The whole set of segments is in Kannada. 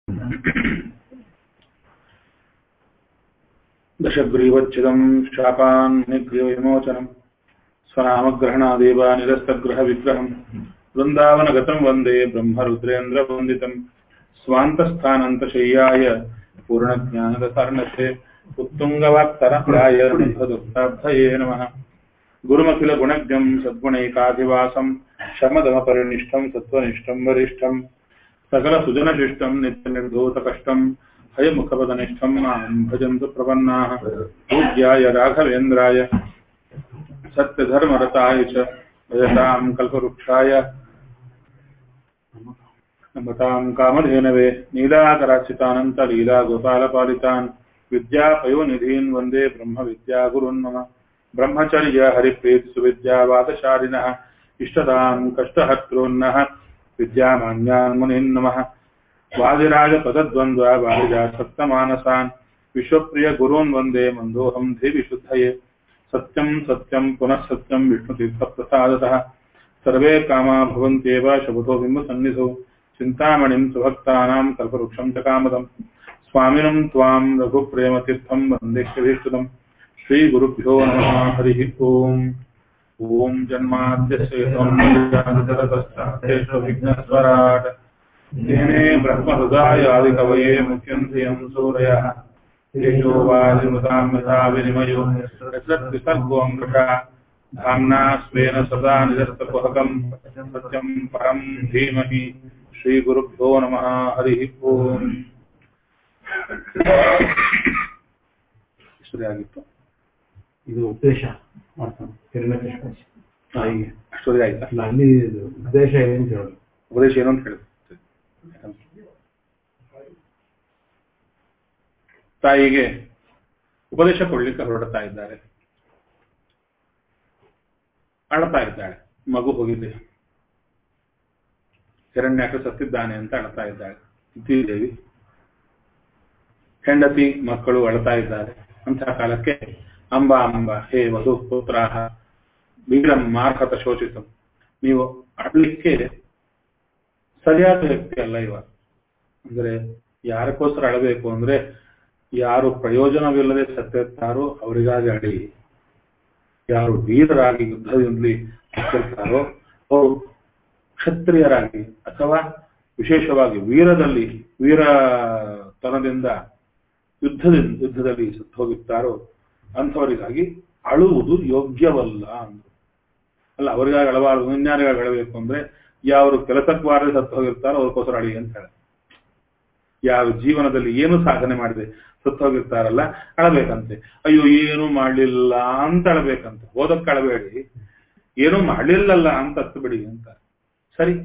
दशग्रीवच्छिदम् शापान् निग्रीवविमोचनम् स्वनामग्रहणादेव निरस्तग्रहविग्रहम् वृन्दावनगतम् वन्दे ब्रह्मरुद्रेन्द्रवन्दितम् स्वान्तस्थानन्तशय्याय पूर्णज्ञानदसार्णसे उत्तुङ्गवाक्तरप्राय मध्वदुक्ताब्धये नमः गुरुमखिलगुणज्ञम् सद्गुणैकाधिवासम् शमदमपरिनिष्ठम् सत्त्वनिष्ठम् वरिष्ठम् सकलसुजनशिष्टम् नित्यनिर्धूतकष्टम् हयमुखपदनिष्ठम् माम् भजन्तु प्रपन्नाः पूज्याय राघवेन्द्राय सत्यधर्मरताय च भजताम् कल्पवृक्षाय नमताम् कामधेनवे नीलाकराचितानन्तलीलागोपालपालितान् विद्यापयोनिधीन् वन्दे ब्रह्मविद्यागुरुन् मम ब्रह्मचर्य हरिप्रीतिसुविद्यावादशालिनः इष्टदाम् कष्टहर्तॄन्नः विद्यामान्यान् मुनीन् नमः वादिराजपदद्वन्द्वा वादिजासक्तमानसान् विश्वप्रियगुरून् वन्दे मन्दोऽहम् धीविशुद्धये सत्यम् सत्यम् पुनः सत्यम् विष्णुतीर्थप्रसादतः सर्वे कामा भवन्त्येव शबुतो बिम्बसन्निधौ चिन्तामणिम् सुभक्तानाम् कल्पवृक्षम् च कामदम् स्वामिनम् त्वाम् रघुप्रेमतीर्थम् वन्देह्यभीष्टदम् श्रीगुरुभ्यो नमः हरिः ओम् ॐ जन्माद्यस्य विघ्नस्वराट् तेने ब्रह्महृदायादिकवये मुख्यन्त्रियम् सूरयः तेजो वादिमृताम् यथा विनिमयो विसर्गोऽङ्कषा धाम्ना स्वेन सदा निरस्तकुहकम् सत्यम् परम् धीमहि श्रीगुरुभ्यो नमः हरिः ओम् ಆಗಿತ್ತು ಇದು ಉದ್ದೇಶ ಮಾಡ್ತಾನೆ ಹಿರಣ್ಯಕೃಷ್ಣ ತಾಯಿಗೆ ಅಷ್ಟೊಂದು ಆಯ್ತಾ ಅಲ್ಲ ಅಲ್ಲಿ ಇದು ಉದ್ದೇಶ ಏನು ಹೇಳೋದು ಉಪದೇಶ ಏನು ಅಂತ ಹೇಳಿದ್ರು ತಾಯಿಗೆ ಉಪದೇಶ ಕೊಡ್ಲಿಕ್ಕೆ ಹೊರಡ್ತಾ ಇದ್ದಾರೆ ಅಳ್ತಾ ಇದ್ದಾಳೆ ಮಗು ಹೋಗಿದೆ ಹಿರಣ್ಯಾಕ ಸತ್ತಿದ್ದಾನೆ ಅಂತ ಅಳ್ತಾ ಇದ್ದಾಳೆ ದೇವಿ ಹೆಂಡತಿ ಮಕ್ಕಳು ಅಳ್ತಾ ಇದ್ದಾರೆ ಅಂತಹ ಕಾಲಕ್ಕೆ ಅಂಬ ಅಂಬ ಹೇ ವಧು ಪುತ್ರಾಹ ವೀರಂ ಮಾರ್ಹತ ಶೋಚಿತು ನೀವು ಅಳ್ಲಿಕ್ಕೆ ಸರಿಯಾದ ವ್ಯಕ್ತಿ ಅಲ್ಲ ಇವ ಅಂದ್ರೆ ಯಾರಕ್ಕೋಸ್ಕರ ಅಳಬೇಕು ಅಂದ್ರೆ ಯಾರು ಪ್ರಯೋಜನವಿಲ್ಲದೆ ಸತ್ತಿರ್ತಾರೋ ಅವರಿಗಾಗಿ ಅಳಿ ಯಾರು ವೀರರಾಗಿ ಯುದ್ಧದಲ್ಲಿ ಸತ್ತಿರ್ತಾರೋ ಅವರು ಕ್ಷತ್ರಿಯರಾಗಿ ಅಥವಾ ವಿಶೇಷವಾಗಿ ವೀರದಲ್ಲಿ ವೀರತನದಿಂದ ಯುದ್ಧದಿಂದ ಯುದ್ಧದಲ್ಲಿ ಸತ್ತು ಹೋಗಿರ್ತಾರೋ ಅಂಥವರಿಗಾಗಿ ಅಳುವುದು ಯೋಗ್ಯವಲ್ಲ ಅಂದ್ರು ಅಲ್ಲ ಅವರಿಗಾಗಿ ಅಳಬಾರದು ಇನ್ಯಾರಿಗಾಗಿ ಅಳಬೇಕು ಅಂದ್ರೆ ಯಾರು ಕೆಲಸಕ್ಕೆ ಬಾರದೆ ಸತ್ತು ಹೋಗಿರ್ತಾರೋ ಅವ್ರಿಗೋಸ್ಕರ ಅಳಿ ಅಂತ ಹೇಳ ಯಾವ ಜೀವನದಲ್ಲಿ ಏನು ಸಾಧನೆ ಮಾಡಿದೆ ಸತ್ತು ಹೋಗಿರ್ತಾರಲ್ಲ ಅಳಬೇಕಂತೆ ಅಯ್ಯೋ ಏನು ಮಾಡ್ಲಿಲ್ಲ ಅಂತ ಅಳಬೇಕಂತೆ ಓದಕ್ಕೆ ಅಳಬೇಡಿ ಏನು ಮಾಡ್ಲಿಲ್ಲಲ್ಲ ಅಂತ ಹತ್ತಬೇಡಿ ಅಂತ ಸರಿ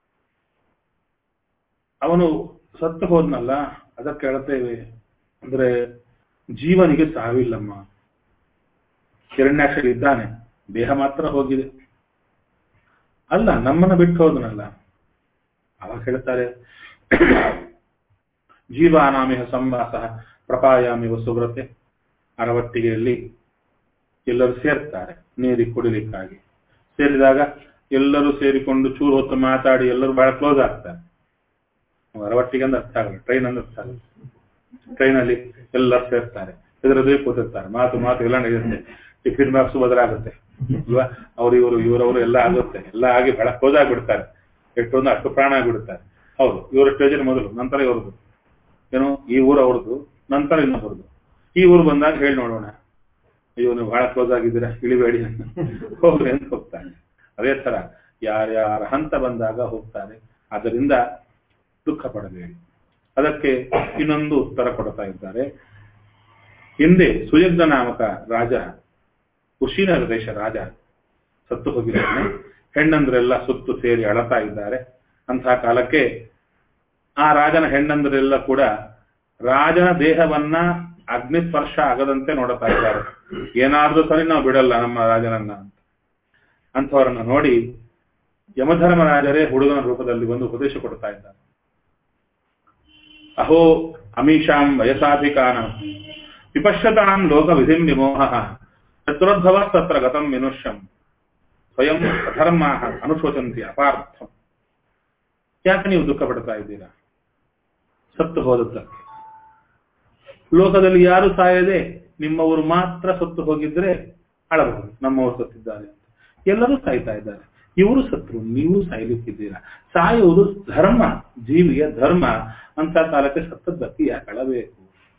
ಅವನು ಸತ್ತು ಹೋದ್ನಲ್ಲ ಅದಕ್ಕೆ ಹೇಳ್ತೇವೆ ಅಂದ್ರೆ ಜೀವನಿಗೆ ಸಾವಿಲ್ಲಮ್ಮ ಹಿರಣ್ಯಾಕ್ಷರಿ ಇದ್ದಾನೆ ದೇಹ ಮಾತ್ರ ಹೋಗಿದೆ ಅಲ್ಲ ನಮ್ಮನ್ನ ಬಿಟ್ಟು ಹೋದನಲ್ಲ ಅವಾಗ ಹೇಳ್ತಾರೆ ಜೀವಾನಾಮಿಹ ಸಂವಾಸ ಪ್ರಪಾಯಾಮಿವ ಸುಬ್ರತೆ ಅರವಟ್ಟಿಗೆಯಲ್ಲಿ ಎಲ್ಲರೂ ಸೇರ್ತಾರೆ ನೀರಿಗೆ ಕುಡಿಲಿಕ್ಕಾಗಿ ಸೇರಿದಾಗ ಎಲ್ಲರೂ ಸೇರಿಕೊಂಡು ಚೂರು ಹೊತ್ತು ಮಾತಾಡಿ ಎಲ್ಲರೂ ಬಹಳ ಕ್ಲೋಸ್ ಆಗ್ತಾರೆ ಅರವಟ್ಟಿಗೆ ಅಂದ್ರೆ ಅರ್ಥ ಆಗಲ್ಲ ಟ್ರೈನ್ ಅಂದ್ರೆ ಅರ್ಥ ಆಗಲ್ಲ ಟ್ರೈನಲ್ಲಿ ಎಲ್ಲರೂ ಸೇರ್ತಾರೆ ಎದುರದೇ ಕೂತಿರ್ತಾರೆ ಮಾತು ಮಾತು ಎಲ್ಲ ನಡೆಯುತ್ತೆ ಟಿಫಿನ್ ಬಾಕ್ಸ್ ಬದಲಾಗುತ್ತೆ ಅಲ್ವಾ ಅವ್ರು ಇವರು ಇವರವರು ಎಲ್ಲ ಆಗುತ್ತೆ ಎಲ್ಲ ಆಗಿ ಬಹಳ ಕ್ಲೋಸ್ ಆಗಿಬಿಡ್ತಾರೆ ಎಷ್ಟೊಂದು ಅಷ್ಟು ಪ್ರಾಣ ಆಗಿಬಿಡ್ತಾರೆ ಹೌದು ಇವರು ಸ್ಟೇಜಲ್ಲಿ ಮೊದಲು ನಂತರ ಇವ್ರದ್ದು ಏನು ಈ ಊರು ಅವ್ರದ್ದು ನಂತರ ಇನ್ನೊಬ್ಬರದು ಈ ಊರು ಬಂದಾಗ ಹೇಳಿ ನೋಡೋಣ ಅಯ್ಯೋ ನೀವು ಬಹಳ ಕ್ಲೋಸ್ ಆಗಿದ್ದೀರಾ ಇಳಿಬೇಡಿ ಹೋಗ್ರಿ ಅಂತ ಹೋಗ್ತಾನೆ ಅದೇ ತರ ಯಾರ್ಯಾರ ಹಂತ ಬಂದಾಗ ಹೋಗ್ತಾರೆ ಅದರಿಂದ ದುಃಖ ಪಡಬೇಡಿ ಅದಕ್ಕೆ ಇನ್ನೊಂದು ಉತ್ತರ ಕೊಡ್ತಾ ಇದ್ದಾರೆ ಹಿಂದೆ ಸುಯಜ್ಞ ನಾಮಕ ರಾಜ ಕುಶೀನರ ದೇಶ ರಾಜ ಸತ್ತು ಹೋಗಿದ್ದಾನೆ ಹೆಣ್ಣಂದ್ರೆಲ್ಲ ಸುತ್ತು ಸೇರಿ ಅಳತಾ ಇದ್ದಾರೆ ಅಂತಹ ಕಾಲಕ್ಕೆ ಆ ರಾಜನ ಹೆಣ್ಣಂದ್ರೆಲ್ಲ ಕೂಡ ರಾಜನ ದೇಹವನ್ನ ಅಗ್ನಿ ಸ್ಪರ್ಶ ಆಗದಂತೆ ನೋಡುತ್ತಾ ಇದ್ದಾರೆ ಏನಾದ್ರೂ ಸರಿ ನಾವು ಬಿಡಲ್ಲ ನಮ್ಮ ರಾಜನನ್ನ ಅಂತ ಅಂಥವರನ್ನ ನೋಡಿ ಯಮಧರ್ಮರಾಜರೇ ಹುಡುಗನ ರೂಪದಲ್ಲಿ ಒಂದು ಉಪದೇಶ ಕೊಡ್ತಾ ಇದ್ದಾರೆ ಅಹೋ ಅಮೀಷಾಂ ವಯಸಾಧಿಕಾನ ವಿಪಶ್ಯತಾಂ ಲೋಕ ವಿಧಿಂ ವಿಮೋಹ ಚತುರೋದ್ಭವ ತತ್ರ ಗತಂ ವಿನುಷ್ಯಂ ಸ್ವಯಂ ಅಧರ್ಮ ಅನುಶೋಚಂತಿ ಅಪಾರ್ಥಂ ಯಾಕೆ ನೀವು ದುಃಖ ಪಡ್ತಾ ಇದ್ದೀರಾ ಸತ್ತು ಹೋದದ್ದಕ್ಕೆ ಲೋಕದಲ್ಲಿ ಯಾರು ಸಾಯದೆ ನಿಮ್ಮವರು ಮಾತ್ರ ಸತ್ತು ಹೋಗಿದ್ರೆ ಅಳಬಹುದು ನಮ್ಮವರು ಸತ್ತಿದ್ದಾರೆ ಅಂತ ಎಲ್ಲರೂ ಸಾಯ್ತಾ ಇದ್ದಾರೆ ಇವರು ಸತ್ರು ನೀವು ಸಾಯ್ಲಿಕ್ಕಿದ್ದೀರಾ ಸಾಯುವುದು ಧರ್ಮ ಜೀವಿಯ ಧರ್ಮ ಅಂತ ಕಾಲಕ್ಕೆ ಸತ್ತದ್ದಕ್ಕೆ ಯಾಕೆ ಅಳಬೇಕು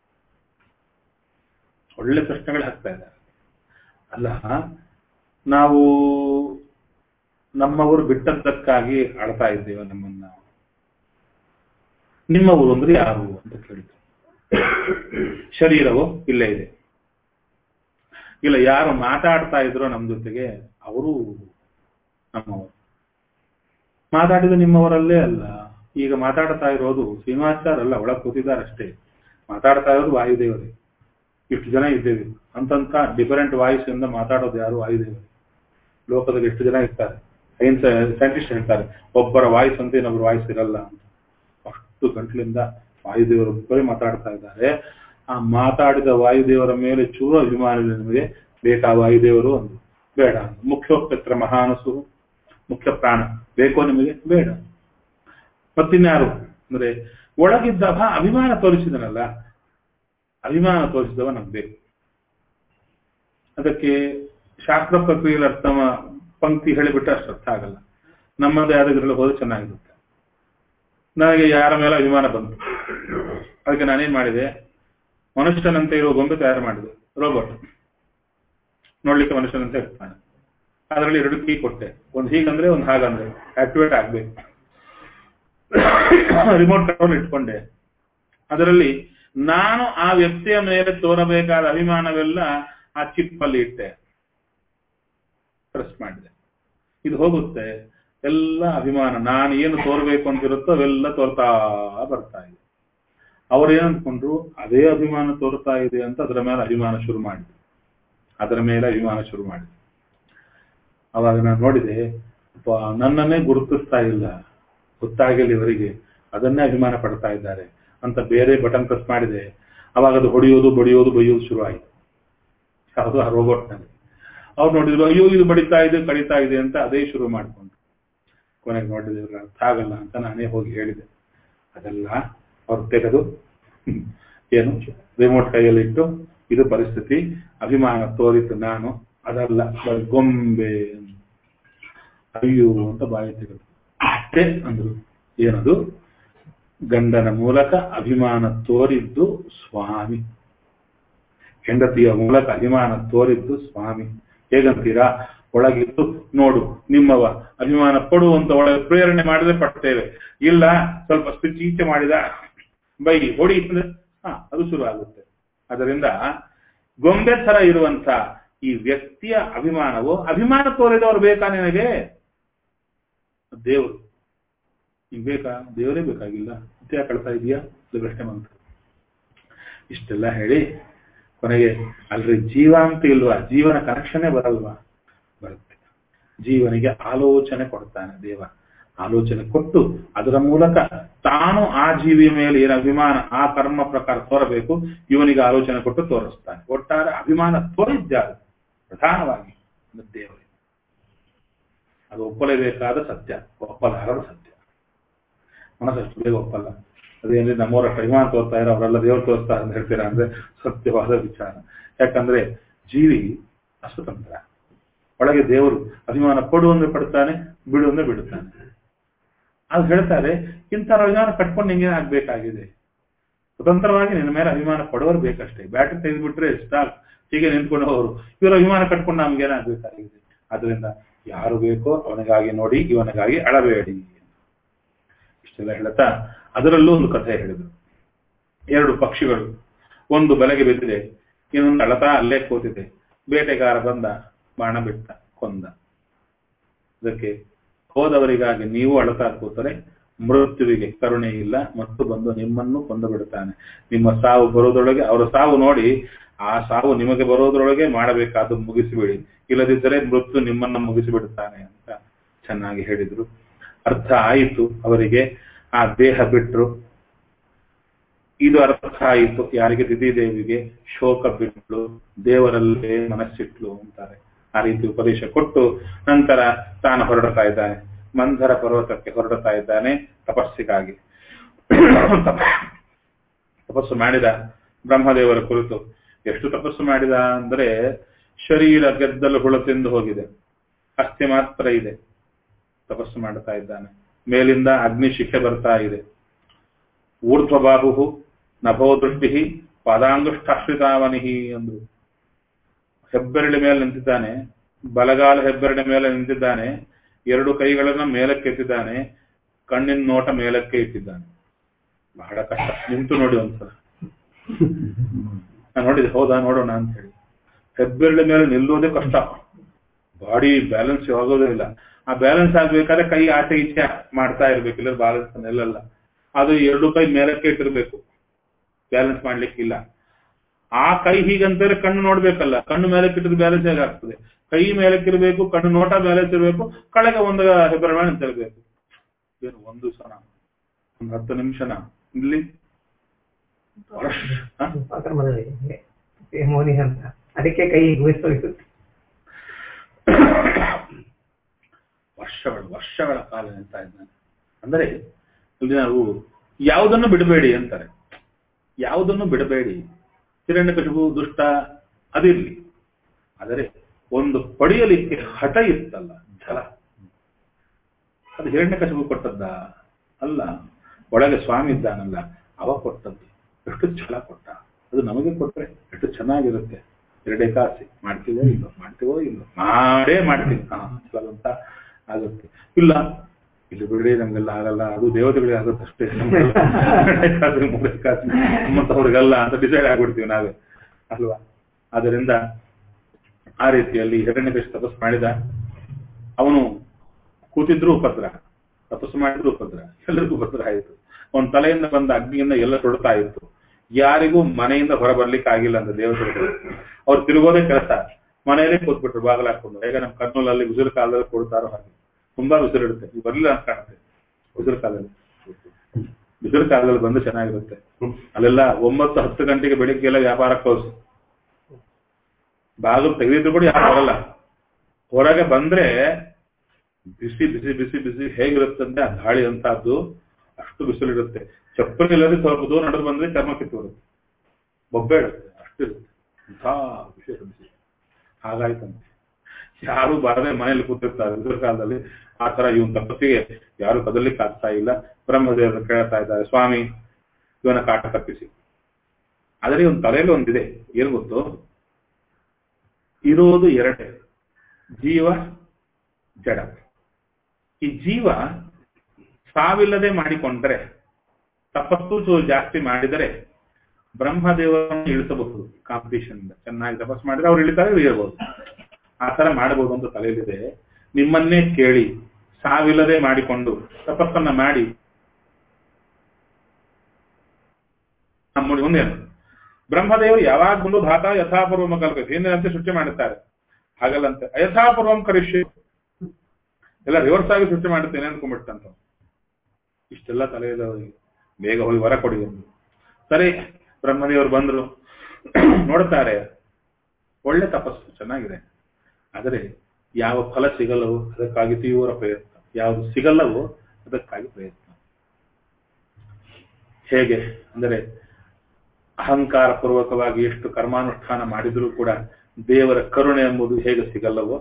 ಒಳ್ಳೆ ಪ್ರಶ್ನೆಗಳು ಹಾಕ್ತಾ ಇದ್ದಾರೆ ಅಲ್ಲ ನಾವು ನಮ್ಮವರು ಬಿಟ್ಟದ್ದಕ್ಕಾಗಿ ಅಳ್ತಾ ಇದ್ದೇವೆ ನಮ್ಮನ್ನ ನಿಮ್ಮವರು ಅಂದ್ರೆ ಯಾರು ಅಂತ ಕೇಳಿದ್ರು ಶರೀರವು ಇಲ್ಲೇ ಇದೆ ಇಲ್ಲ ಯಾರು ಮಾತಾಡ್ತಾ ಇದ್ರೋ ನಮ್ಮ ಜೊತೆಗೆ ಅವರು ನಮ್ಮವರು ಮಾತಾಡಿದ ನಿಮ್ಮವರಲ್ಲೇ ಅಲ್ಲ ಈಗ ಮಾತಾಡ್ತಾ ಇರೋದು ಶ್ರೀನಿವಾಚಾರ್ ಅಲ್ಲ ಒಳಗೆ ಕೂತಿದ್ದಾರಷ್ಟೇ ಮಾತಾಡ್ತಾ ಇರೋದು ವಾಯುದೇವರೇ ಇಷ್ಟು ಜನ ಇದ್ದೇವೆ ಅಂತಂತ ಡಿಫರೆಂಟ್ ವಾಯ್ಸ್ ಇಂದ ಮಾತಾಡೋದು ಯಾರು ವಾಯುದೇವರು ಲೋಕದಲ್ಲಿ ಎಷ್ಟು ಜನ ಇರ್ತಾರೆ ಸೈನ್ಸ್ ಸೈಂಟಿಸ್ಟ್ ಹೇಳ್ತಾರೆ ಒಬ್ಬರ ವಾಯ್ಸ್ ಅಂತ ಇನ್ನೊಬ್ಬರ ವಾಯ್ಸ್ ಇರಲ್ಲ ಅಂತ ಅಷ್ಟು ಗಂಟಲಿಂದ ವಾಯುದೇವರೊಬ್ಬರೇ ಮಾತಾಡ್ತಾ ಇದ್ದಾರೆ ಆ ಮಾತಾಡಿದ ವಾಯುದೇವರ ಮೇಲೆ ಚೂರು ಅಭಿಮಾನ ಇದೆ ನಿಮಗೆ ಬೇಕಾ ವಾಯುದೇವರು ಒಂದು ಬೇಡ ಮುಖ್ಯೋಪತ್ರ ಮಹಾನಸು ಮುಖ್ಯ ಪ್ರಾಣ ಬೇಕೋ ನಿಮಗೆ ಬೇಡ ಮತ್ತಿನ್ಯಾರು ಅಂದ್ರೆ ಒಳಗಿದ್ದವ ಅಭಿಮಾನ ತೋರಿಸಿದನಲ್ಲ ಅಭಿಮಾನ ತೋರಿಸಿದವ ನಮ್ಗೆ ಬೇಕು ಅದಕ್ಕೆ ಶಾಸ್ತ್ರ ಪ್ರಕ್ರಿಯೆಯಲ್ಲಿ ಅರ್ಥ ಮಾ- ಪಂಕ್ತಿ ಹೇಳಿಬಿಟ್ರೆ ಅಷ್ಟು ಅರ್ಥ ಆಗಲ್ಲ ನಮ್ಮದೇ ಆದ ಇದ್ರಲ್ಲಿ ಹೋದ್ರೆ ಚೆನ್ನಾಗಿರುತ್ತೆ ನನಗೆ ಯಾರ ಮೇಲೆ ಅಭಿಮಾನ ಬಂತು ಅದಕ್ಕೆ ನಾನೇನ್ ಮಾಡಿದೆ ಮನುಷ್ಯನಂತೆ ಇರುವ ಗೊಂಬೆ ತಯಾರು ಮಾಡಿದೆ ರೋಬೋಟ್ ನೋಡ್ಲಿಕ್ಕೆ ಮನುಷ್ಯನಂತೆ ಇರ್ತಾನೆ ಅದರಲ್ಲಿ ಎರಡು ಕೀ ಕೊಟ್ಟೆ ಒಂದು ಹೀಗಂದ್ರೆ ಒಂದು ಹಾಗಂದ್ರೆ ಆಕ್ಟಿವೇಟ್ ಆಗ್ಬೇಕು ರಿಮೋಟ್ ಕಂಟ್ರೋಲ್ ಇಟ್ಕೊಂಡೆ ಅದರಲ್ಲಿ ನಾನು ಆ ವ್ಯಕ್ತಿಯ ಮೇಲೆ ತೋರಬೇಕಾದ ಅಭಿಮಾನವೆಲ್ಲ ಆ ಚಿಪ್ ಅಲ್ಲಿ ಇಟ್ಟೆ ಪ್ರೆಸ್ ಮಾಡಿದೆ ಇದು ಹೋಗುತ್ತೆ ಎಲ್ಲ ಅಭಿಮಾನ ನಾನು ಏನು ತೋರ್ಬೇಕು ಅಂತಿರುತ್ತೋ ಅವೆಲ್ಲ ತೋರ್ತಾ ಬರ್ತಾ ಇದೆ ಅವ್ರೇನ್ ಅನ್ಕೊಂಡ್ರು ಅದೇ ಅಭಿಮಾನ ತೋರ್ತಾ ಇದೆ ಅಂತ ಅದರ ಮೇಲೆ ಅಭಿಮಾನ ಶುರು ಮಾಡಿದೆ ಅದರ ಮೇಲೆ ಅಭಿಮಾನ ಶುರು ಮಾಡಿದೆ ಅವಾಗ ನಾನು ನೋಡಿದೆ ಅಪ್ಪ, ನನ್ನನ್ನೇ ಗುರುತಿಸ್ತಾ ಇಲ್ಲ ಗೊತ್ತಾಗಿಲ್ಲ ಇವರಿಗೆ ಅದನ್ನೇ ಅಭಿಮಾನ ಪಡ್ತಾ ಇದ್ದಾರೆ ಅಂತ ಬೇರೆ ಬಟನ್ ಪ್ರೆಸ್ ಮಾಡಿದೆ ಅವಾಗ ಅದು ಹೊಡೆಯೋದು ಬಡಿಯೋದು ಬೈಯೋದು ಶುರು ಆಯಿತು ಅದು ಆ ರೋಬೋಟ್ನಲ್ಲಿ ಅವ್ರು ನೋಡಿದ್ರು ಅಯ್ಯೋ ಇದು ಬಡಿತಾ ಇದೆ ಕಡಿತಾ ಇದೆ ಅಂತ ಅದೇ ಶುರು ಮಾಡ್ಕೊಂಡ್ರು ಕೊನೆಗೆ ನೋಡಿದ್ರೆ ಇವ್ರಿಗೆ ಅರ್ಥ ಆಗಲ್ಲ ಅಂತ ನಾನೇ ಹೋಗಿ ಹೇಳಿದೆ ಅದೆಲ್ಲ ಅವ್ರು ತೆಗೆದು ಹ್ಮ್, ಏನು ರಿಮೋಟ್ ಕೈಯಲ್ಲಿ ಇಟ್ಟು ಇದು ಪರಿಸ್ಥಿತಿ ಅಭಿಮಾನ ತೋರಿತು ನಾನು ಅದಲ್ಲ ಬರೀ ಗೊಂಬೆ ಅಯ್ಯೋ ಅಂತ ಬಾಯಿ ತೆಗೆದು ಅಷ್ಟೇ ಅಂದ್ರು ಏನದು ಗಂಡನ ಮೂಲಕ ಅಭಿಮಾನ ತೋರಿದ್ದು ಸ್ವಾಮಿ ಹೆಂಡತಿಯ ಮೂಲಕ ಅಭಿಮಾನ ತೋರಿದ್ದು ಸ್ವಾಮಿ ಹೇಗಂತೀರಾ ಒಳಗಿದ್ದು ನೋಡು ನಿಮ್ಮವ ಅಭಿಮಾನ ಪಡು ಅಂತ ಒಳಗೆ ಪ್ರೇರಣೆ ಮಾಡಿದ್ರೆ ಪಡ್ತೇವೆ ಇಲ್ಲ ಸ್ವಲ್ಪ ಸ್ವಿಚ್ ಈಚೆ ಮಾಡಿದ ಬೈ ಹೊಡಿ ಅಂದ್ರೆ ಹಾ ಅದು ಶುರು ಆಗುತ್ತೆ ಅದರಿಂದ ಗೊಂಬೆ ತರ ಇರುವಂತ ಈ ವ್ಯಕ್ತಿಯ ಅಭಿಮಾನವು ಅಭಿಮಾನ ತೋರಿದವರು ಬೇಕಾ ನಿನಗೆ ದೇವರು ನಿಂಗೆ ಬೇಕಾ ದೇವರೇ ಬೇಕಾಗಿಲ್ಲ ಮತ್ತೆ ಯಾಕೆ ಕಳ್ತಾ ಇದೆಯಾ ಇದು ಪ್ರಶ್ನೆ ಬಂತು ಇಷ್ಟೆಲ್ಲ ಹೇಳಿ ಕೊನೆಗೆ ಅಲ್ರಿ ಜೀವ ಅಂತ ಇಲ್ವಾ ಜೀವನ ಕನೆಕ್ಷನ್ನೇ ಬರಲ್ವಾ ಬರುತ್ತೆ ಜೀವನಿಗೆ ಆಲೋಚನೆ ಕೊಡ್ತಾನೆ ದೇವ ಆಲೋಚನೆ ಕೊಟ್ಟು ಅದರ ಮೂಲಕ ತಾನು ಆ ಜೀವಿಯ ಮೇಲೆ ಏನು ಅಭಿಮಾನ ಆ ಕರ್ಮ ಪ್ರಕಾರ ತೋರಬೇಕು ಇವನಿಗೆ ಆಲೋಚನೆ ಕೊಟ್ಟು ತೋರಿಸ್ತಾನೆ ಒಟ್ಟಾರೆ ಅಭಿಮಾನ ತೋರಿದ್ದಾರು ಪ್ರಧಾನವಾಗಿ ದೇವರೇ ಅದು ಒಪ್ಪಲೇಬೇಕಾದ ಸತ್ಯ ಒಪ್ಪಲಾರದ ಸತ್ಯ ಮನಸ್ಸಷ್ಟು ಬೇಗ ಒಪ್ಪಲ್ಲ ಅದೇನ್ರಿ ನಮ್ಮವರ ಅಭಿಮಾನ ತೋರ್ತಾ ಇರೋ ಅವರೆಲ್ಲ ದೇವರು ತೋರಿಸ್ತಾರೆ ಅಂತ ಹೇಳ್ತೀರಾ ಅಂದ್ರೆ ಸತ್ಯವಾದ ವಿಚಾರ ಯಾಕಂದ್ರೆ ಜೀವಿ ಅಸ್ವತಂತ್ರ ಒಳಗೆ ದೇವರು ಅಭಿಮಾನ ಪಡು ಅಂದ್ರೆ ಪಡ್ತಾನೆ ಬಿಡು ಅಂದ್ರೆ ಬಿಡುತ್ತಾನೆ ಅದು ಹೇಳ್ತಾರೆ ಇಂಥ ಅಭಿಮಾನ ಕಟ್ಕೊಂಡು ನಿಂಗೆ ಆಗ್ಬೇಕಾಗಿದೆ ಸ್ವತಂತ್ರವಾಗಿ ನಿನ್ನ ಮೇಲೆ ಅಭಿಮಾನ ಪಡೋರು ಬೇಕಷ್ಟೇ ಬ್ಯಾಟ್ರಿ ತೆಗೆದ್ಬಿಟ್ರೆ ಸ್ಟಾಕ್ ಹೀಗೆ ನಿಂತ್ಕೊಂಡು ಅವರು ಇವರ ಅಭಿಮಾನ ಕಟ್ಕೊಂಡು ನಮ್ಗೇನಾಗಬೇಕಾಗಿದೆ ಅದರಿಂದ ಯಾರು ಬೇಕೋ ಅವನಿಗಾಗಿ ನೋಡಿ ಇವನಿಗಾಗಿ ಅಳಬೇಡಿ ಇಷ್ಟೆಲ್ಲ ಹೇಳ್ತಾ ಅದರಲ್ಲೂ ಒಂದು ಕಥೆ ಹೇಳಿದ್ರು ಎರಡು ಪಕ್ಷಿಗಳು ಒಂದು ಬಲೆಗೆ ಬಿದ್ದಿದೆ ಇನ್ನೊಂದು ಅಳತಾ ಅಲ್ಲೇ ಕೂತಿದೆ ಬೇಟೆಗಾರ ಬಂದ ಬಾಣ ಬಿಟ್ಟ ಕೊಂದ ಅದಕ್ಕೆ ಹೋದವರಿಗಾಗಿ ನೀವು ಅಳತಾ ಕೂತರೆ ಮೃತ್ಯುವಿಗೆ ಕರುಣೆ ಇಲ್ಲ ಮತ್ತು ಬಂದು ನಿಮ್ಮನ್ನು ಕೊಂದು ಬಿಡುತ್ತಾನೆ ನಿಮ್ಮ ಸಾವು ಬರೋದ್ರೊಳಗೆ ಅವರ ಸಾವು ನೋಡಿ ಆ ಸಾವು ನಿಮಗೆ ಬರೋದ್ರೊಳಗೆ ಮಾಡಬೇಕಾದ್ದು ಮುಗಿಸಿಬಿಡಿ ಇಲ್ಲದಿದ್ದರೆ ಮೃತ್ಯು ನಿಮ್ಮನ್ನು ಮುಗಿಸಿಬಿಡುತ್ತಾನೆ ಅಂತ ಚೆನ್ನಾಗಿ ಹೇಳಿದ್ರು ಅರ್ಥ ಆಯಿತು ಅವರಿಗೆ ಆ ದೇಹ ಬಿಟ್ರು ಇದು ಅರ್ಥ ಆಯಿತು ಯಾರಿಗೆ ದಿದಿದೇವಿಗೆ ಶೋಕ ಬಿಟ್ಲು ದೇವರಲ್ಲೇ ಮನಸ್ಸಿಟ್ಲು ಅಂತಾರೆ ಆ ರೀತಿ ಉಪದೇಶ ಕೊಟ್ಟು ನಂತರ ತಾನು ಹೊರಡ್ತಾ ಇದ್ದಾನೆ ಮಂಧರ ಪರ್ವತಕ್ಕೆ ಹೊರಡ್ತಾ ಇದ್ದಾನೆ ತಪಸ್ಸಿಗಾಗಿ ತಪಸ್ಸು ಮಾಡಿದ ಬ್ರಹ್ಮದೇವರ ಕುರಿತು ಎಷ್ಟು ತಪಸ್ಸು ಮಾಡಿದ ಅಂದ್ರೆ ಶರೀರ ಗೆದ್ದಲು ಹುಳ ತಿಂದು ಹೋಗಿದೆ ಅಸ್ಥಿ ಮಾತ್ರ ಇದೆ ತಪಸ್ಸು ಮಾಡ್ತಾ ಇದ್ದಾನೆ ಮೇಲಿಂದ ಅಗ್ನಿ ಶಿಖೆ ಬರ್ತಾ ಇದೆ ಊರ್ಧ್ವಬಾಹು ನಭೋ ದೃಷ್ಟಿ ಪಾದಾಂಗುಷ್ಟಾಶ್ರಿತಾವನಿಹಿ ಅಂದ್ರು ಹೆಬ್ಬೆರಳಿ ಮೇಲೆ ನಿಂತಿದ್ದಾನೆ ಬಲಗಾಲ ಹೆಬ್ಬೆರಳಿ ಮೇಲೆ ನಿಂತಿದ್ದಾನೆ ಎರಡು ಕೈಗಳನ್ನ ಮೇಲಕ್ಕೆ ಎತ್ತಿದ್ದಾನೆ ಕಣ್ಣಿನ ನೋಟ ಮೇಲಕ್ಕೆ ಇಟ್ಟಿದ್ದಾನೆ ಬಹಳ ಕಷ್ಟ ನಿಂತು ನೋಡಿ ಒಂದ್ಸಲ ನಾನು ನೋಡಿದೆ ಹೌದಾ ನೋಡೋಣ ಅಂತ ಹೇಳಿ ಹೆಬ್ಬೆರಳಿ ಮೇಲೆ ನಿಲ್ಲೋದೇ ಕಷ್ಟ ಬಾಡಿ ಬ್ಯಾಲೆನ್ಸ್ ಆಗೋದೇ ಇಲ್ಲ ಆ ಬ್ಯಾಲೆನ್ಸ್ ಆಗ್ಬೇಕಾದ್ರೆ ಕೈ ಆಚೆ ಈಚೆ ಮಾಡ್ತಾ ಇರ್ಬೇಕು ಇಲ್ಲ ಬ್ಯಾಲೆನ್ಸ್ ನಿಲ್ಲಲ್ಲ ಅದು ಎರಡು ಕೈ ಮೇಲಕ್ಕೆ ಇಟ್ಟಿರ್ಬೇಕು ಬ್ಯಾಲೆನ್ಸ್ ಮಾಡ್ಲಿಕ್ಕಿಲ್ಲ ಆ ಕೈ ಹೀಗಂತಾರೆ ಕಣ್ಣು ನೋಡ್ಬೇಕಲ್ಲ ಕಣ್ಣು ಮೇಲಕ್ಕೆ ಇಟ್ಟಿದ್ರೆ ಬ್ಯಾಲೆನ್ಸ್ ಹೇಗಾಗ್ತದೆ ಕೈ ಮೇಲಕ್ಕಿರ್ಬೇಕು ಕಣ್ಣು ನೋಟ ಬ್ಯಾಲೆನ್ಸ್ ಇರಬೇಕು ಕೆಳಗೆ ಒಂದು ಹೆಬ್ಬೆರಳ ನಿಂತಿರ್ಬೇಕು ಏನು ಒಂದು ಸಲ ಒಂದು ಹತ್ತು ನಿಮಿಷನ ಇಲ್ಲಿ ವರ್ಷ ಹ? ಕ್ರಮದಲ್ಲಿ ಮೋನಿ ಅಂತ ಅದಕ್ಕೆ ಕೈ ಗುಯಿಸೋಯ್ತು ವರ್ಷಗಳ ವರ್ಷಗಳ ಕಾಲ ನಿಂತ ಇದ್ದಾನೆ ಅಂದರೆ ಇಲ್ಲಿ ನಾವು ಯಾವುದನ್ನು ಬಿಡಬೇಡಿ ಅಂತಾರೆ ಯಾವುದನ್ನು ಬಿಡಬೇಡಿ ಹಿರಣ್ಯಕಶಿಪು ದುಷ್ಟ ಅದಿರ್ಲಿ ಆದರೆ ಒಂದು ಪಡೆಯಲಿಕ್ಕೆ ಹಠ ಇತ್ತಲ್ಲ ಛಲ ಅದು ಹಿರಣ್ಯಕಶಿಪು ಕೊಟ್ಟದ್ದ ಅಲ್ಲ ಒಳಗೆ ಸ್ವಾಮಿ ಇದ್ದಾನಲ್ಲ ಅವ ಕೊಟ್ಟದ್ದು ಎಷ್ಟು ಛಲ ಕೊಟ್ಟ ಅದು ನಮಗೆ ಕೊಟ್ರೆ ಎಷ್ಟು ಚೆನ್ನಾಗಿರುತ್ತೆ ಎರಡೇ ಕಾಸಿ ಮಾಡ್ತೀವೋ ಇಲ್ಲೋ ಮಾಡ್ತೀವೋ ಇಲ್ಲೋ ಮಾಡೇ ಮಾಡ್ತೀವಿ ಹಾ ಛಲ ಅಂತ ಆಗುತ್ತೆ ಇಲ್ಲ ಇಲ್ಲಿ ಬಿಡ್ರಿ ನಮ್ಗೆಲ್ಲ ಆಗಲ್ಲ ಅದು ದೇವತೆಗಳಿಗೆ ಆಗುತ್ತೆ ಅಷ್ಟೇ ಎರಡೇ ಕಾಸು ಮೂರೇ ಕಾಸು ನಮ್ಮಂತವ್ರಿಗಲ್ಲ ಅಂತ ಡಿಸೈಡ್ ಆಗ್ಬಿಡ್ತೀವಿ ನಾವೇ ಅಲ್ವಾ ಆದ್ದರಿಂದ ಆ ರೀತಿಯಲ್ಲಿ ಹಿರಣ್ಯಕೇಶ ತಪಸ್ಸು ಮಾಡಿದ ಅವನು ಕೂತಿದ್ರು ಉಪದ್ರ ತಪಸ್ಸು ಮಾಡಿದ್ರು ಉಪದ್ರ ಎಲ್ಲರಿಗೂ ಉಪದ್ರ ಆಯಿತು ಅವನ ತಲೆಯಿಂದ ಬಂದ ಅಗ್ನಿಯಿಂದ ಎಲ್ಲ ಸುಡ್ತಾ ಇತ್ತು ಯಾರಿಗೂ ಮನೆಯಿಂದ ಹೊರ ಬರ್ಲಿಕ್ಕೆ ಆಗಿಲ್ಲ ಅಂತ ದೇವತೆಗಳು ಅವ್ರು ತಿರುಗೋದೇ ಕೆಲಸ ಮನೆಯಲ್ಲೇ ಕೂತ್ಬಿಟ್ರು ಬಾಗಿಲು ಹಾಕೊಂಡು ಹೇಗೆ ನಮ್ಮ ಕರ್ನೂಲಲ್ಲಿ ಉಸಿರು ಕಾಲದಲ್ಲಿ ಕೊಡ್ತಾರೋ ಹಾಗೆ ತುಂಬಾ ಉಸಿರಿಡುತ್ತೆ ನೀವು ಬರ್ಲಿಲ್ಲ ಅಂತ ಕಾಣುತ್ತೆ ಉಸಿರು ಕಾಲದಲ್ಲಿ ಉಸಿರು ಕಾಲದಲ್ಲಿ ಬಂದು ಚೆನ್ನಾಗಿರುತ್ತೆ ಅಲ್ಲೆಲ್ಲ ಒಂಬತ್ತು ಹತ್ತು ಗಂಟೆಗೆ ಬೆಳಿಗ್ಗೆ ಎಲ್ಲ ವ್ಯಾಪಾರ ಕ್ಲೋಸ್ ಬಾಗಿಲು ತೆಗೆದಿದ್ರು ಕೂಡ ಯಾರು ಬರಲ್ಲ ಹೊರಗೆ ಬಂದ್ರೆ ಬಿಸಿ ಬಿಸಿ ಬಿಸಿ ಬಿಸಿ ಹೇಗಿರುತ್ತಂತೆ ಆ ಗಾಳಿ ಅಂತದ್ದು ಅಷ್ಟು ಬಿಸಿಲಿರುತ್ತೆ ಚಪ್ಪಲಿ ಇಲ್ಲದೆ ಸ್ವಲ್ಪ ದೂರ ನಡೆದು ಬಂದ್ರೆ ಚರ್ಮ ಕಿತ್ತು ಬರುತ್ತೆ ಬೊಬ್ಬೆ ಇರುತ್ತೆ ಅಷ್ಟಿರುತ್ತೆ ಇಂಥ ವಿಶೇಷ ಬಿಸಿ ಹಾಗಾಯ್ತಂತೆ ಯಾರು ಬರದೆ ಮನೆಯಲ್ಲಿ ಕೂತಿರ್ತಾರೆ ಇದ್ರ ಕಾಲದಲ್ಲಿ ಆ ತರ ಇವನ್ ತಪಸ್ಸಿಗೆ ಯಾರು ಕದಲಿಕ್ಕೆ ಆಗ್ತಾ ಇಲ್ಲ ಬ್ರಹ್ಮದೇವರು ಕೇಳ್ತಾ ಇದ್ದಾರೆ ಸ್ವಾಮಿ ಇವನ ಕಾಟ ತಪ್ಪಿಸಿ ಆದರೆ ಇವನ್ ತಲೆಯಲ್ಲಿ ಒಂದಿದೆ ಏನ್ ಗೊತ್ತು ಇರೋದು ಎರಡೇ ಜೀವ ಜಡ ಈ ಜೀವ ಸಾವಿಲ್ಲದೆ ಮಾಡಿಕೊಂಡ್ರೆ ತಪಸ್ಸು ಚೂರು ಜಾಸ್ತಿ ಮಾಡಿದರೆ ಬ್ರಹ್ಮದೇವರನ್ನು ಇಳಿಸಬಹುದು ಕಾಂಪಿಟೇಷನ್ ಚೆನ್ನಾಗಿ ತಪಸ್ಸು ಮಾಡಿದ್ರೆ ಅವ್ರು ಇಳಿತಾರೆ ಇಳಿಯಬಹುದು ಆ ತರ ಮಾಡಬಹುದು ಅಂತ ತಲೆಯಲ್ಲಿದೆ ನಿಮ್ಮನ್ನೇ ಕೇಳಿ ಸಾವಿಲ್ಲದೆ ಮಾಡಿಕೊಂಡು ತಪಸ್ಸನ್ನ ಮಾಡಿ ನಮ್ಮ ಮುಂದೇನು ಬ್ರಹ್ಮದೇವರು ಯಾವಾಗ ಬಂದು ಧಾತ ಯಥಾಪೂರ್ವಂ ಕಲ್ಪತೆ ಹಿಂದಿನಂತೆ ಸೃಷ್ಟಿ ಮಾಡುತ್ತಾರೆ ಹಾಗಲ್ಲಂತೆ ಅಯಥಾಪೂರ್ವಂ ಕರಿಷ್ಯ ಎಲ್ಲ ರಿವರ್ಸ್ ಆಗಿ ಸೃಷ್ಟಿ ಮಾಡುತ್ತೇನೆ ಅನ್ಕೊಂಡ್ಬಿಟ್ಟಂತ ಇಷ್ಟೆಲ್ಲ ತಲೆಯಲ್ಲಿ ಅವರಿಗೆ ಬೇಗ ಹೋಗಿ ವರ ಕೊಡಿ ಎಂದು ಸರಿ ಬ್ರಹ್ಮದೇವರು ಬಂದ್ರು ನೋಡ್ತಾರೆ ಒಳ್ಳೆ ತಪಸ್ಸು ಚೆನ್ನಾಗಿದೆ ಆದರೆ ಯಾವ ಫಲ ಸಿಗಲ್ಲವೋ ಅದಕ್ಕಾಗಿ ತೀವ್ರ ಪ್ರಯತ್ನ ಯಾವುದು ಸಿಗಲ್ಲವೋ ಅದಕ್ಕಾಗಿ ಪ್ರಯತ್ನ ಹೇಗೆ ಅಂದರೆ ಅಹಂಕಾರ ಪೂರ್ವಕವಾಗಿ ಎಷ್ಟು ಕರ್ಮಾನುಷ್ಠಾನ ಮಾಡಿದರೂ ಕೂಡ ದೇವರ ಕರುಣೆ ಎಂಬುದು ಹೇಗೆ ಸಿಗಲ್ಲವೋ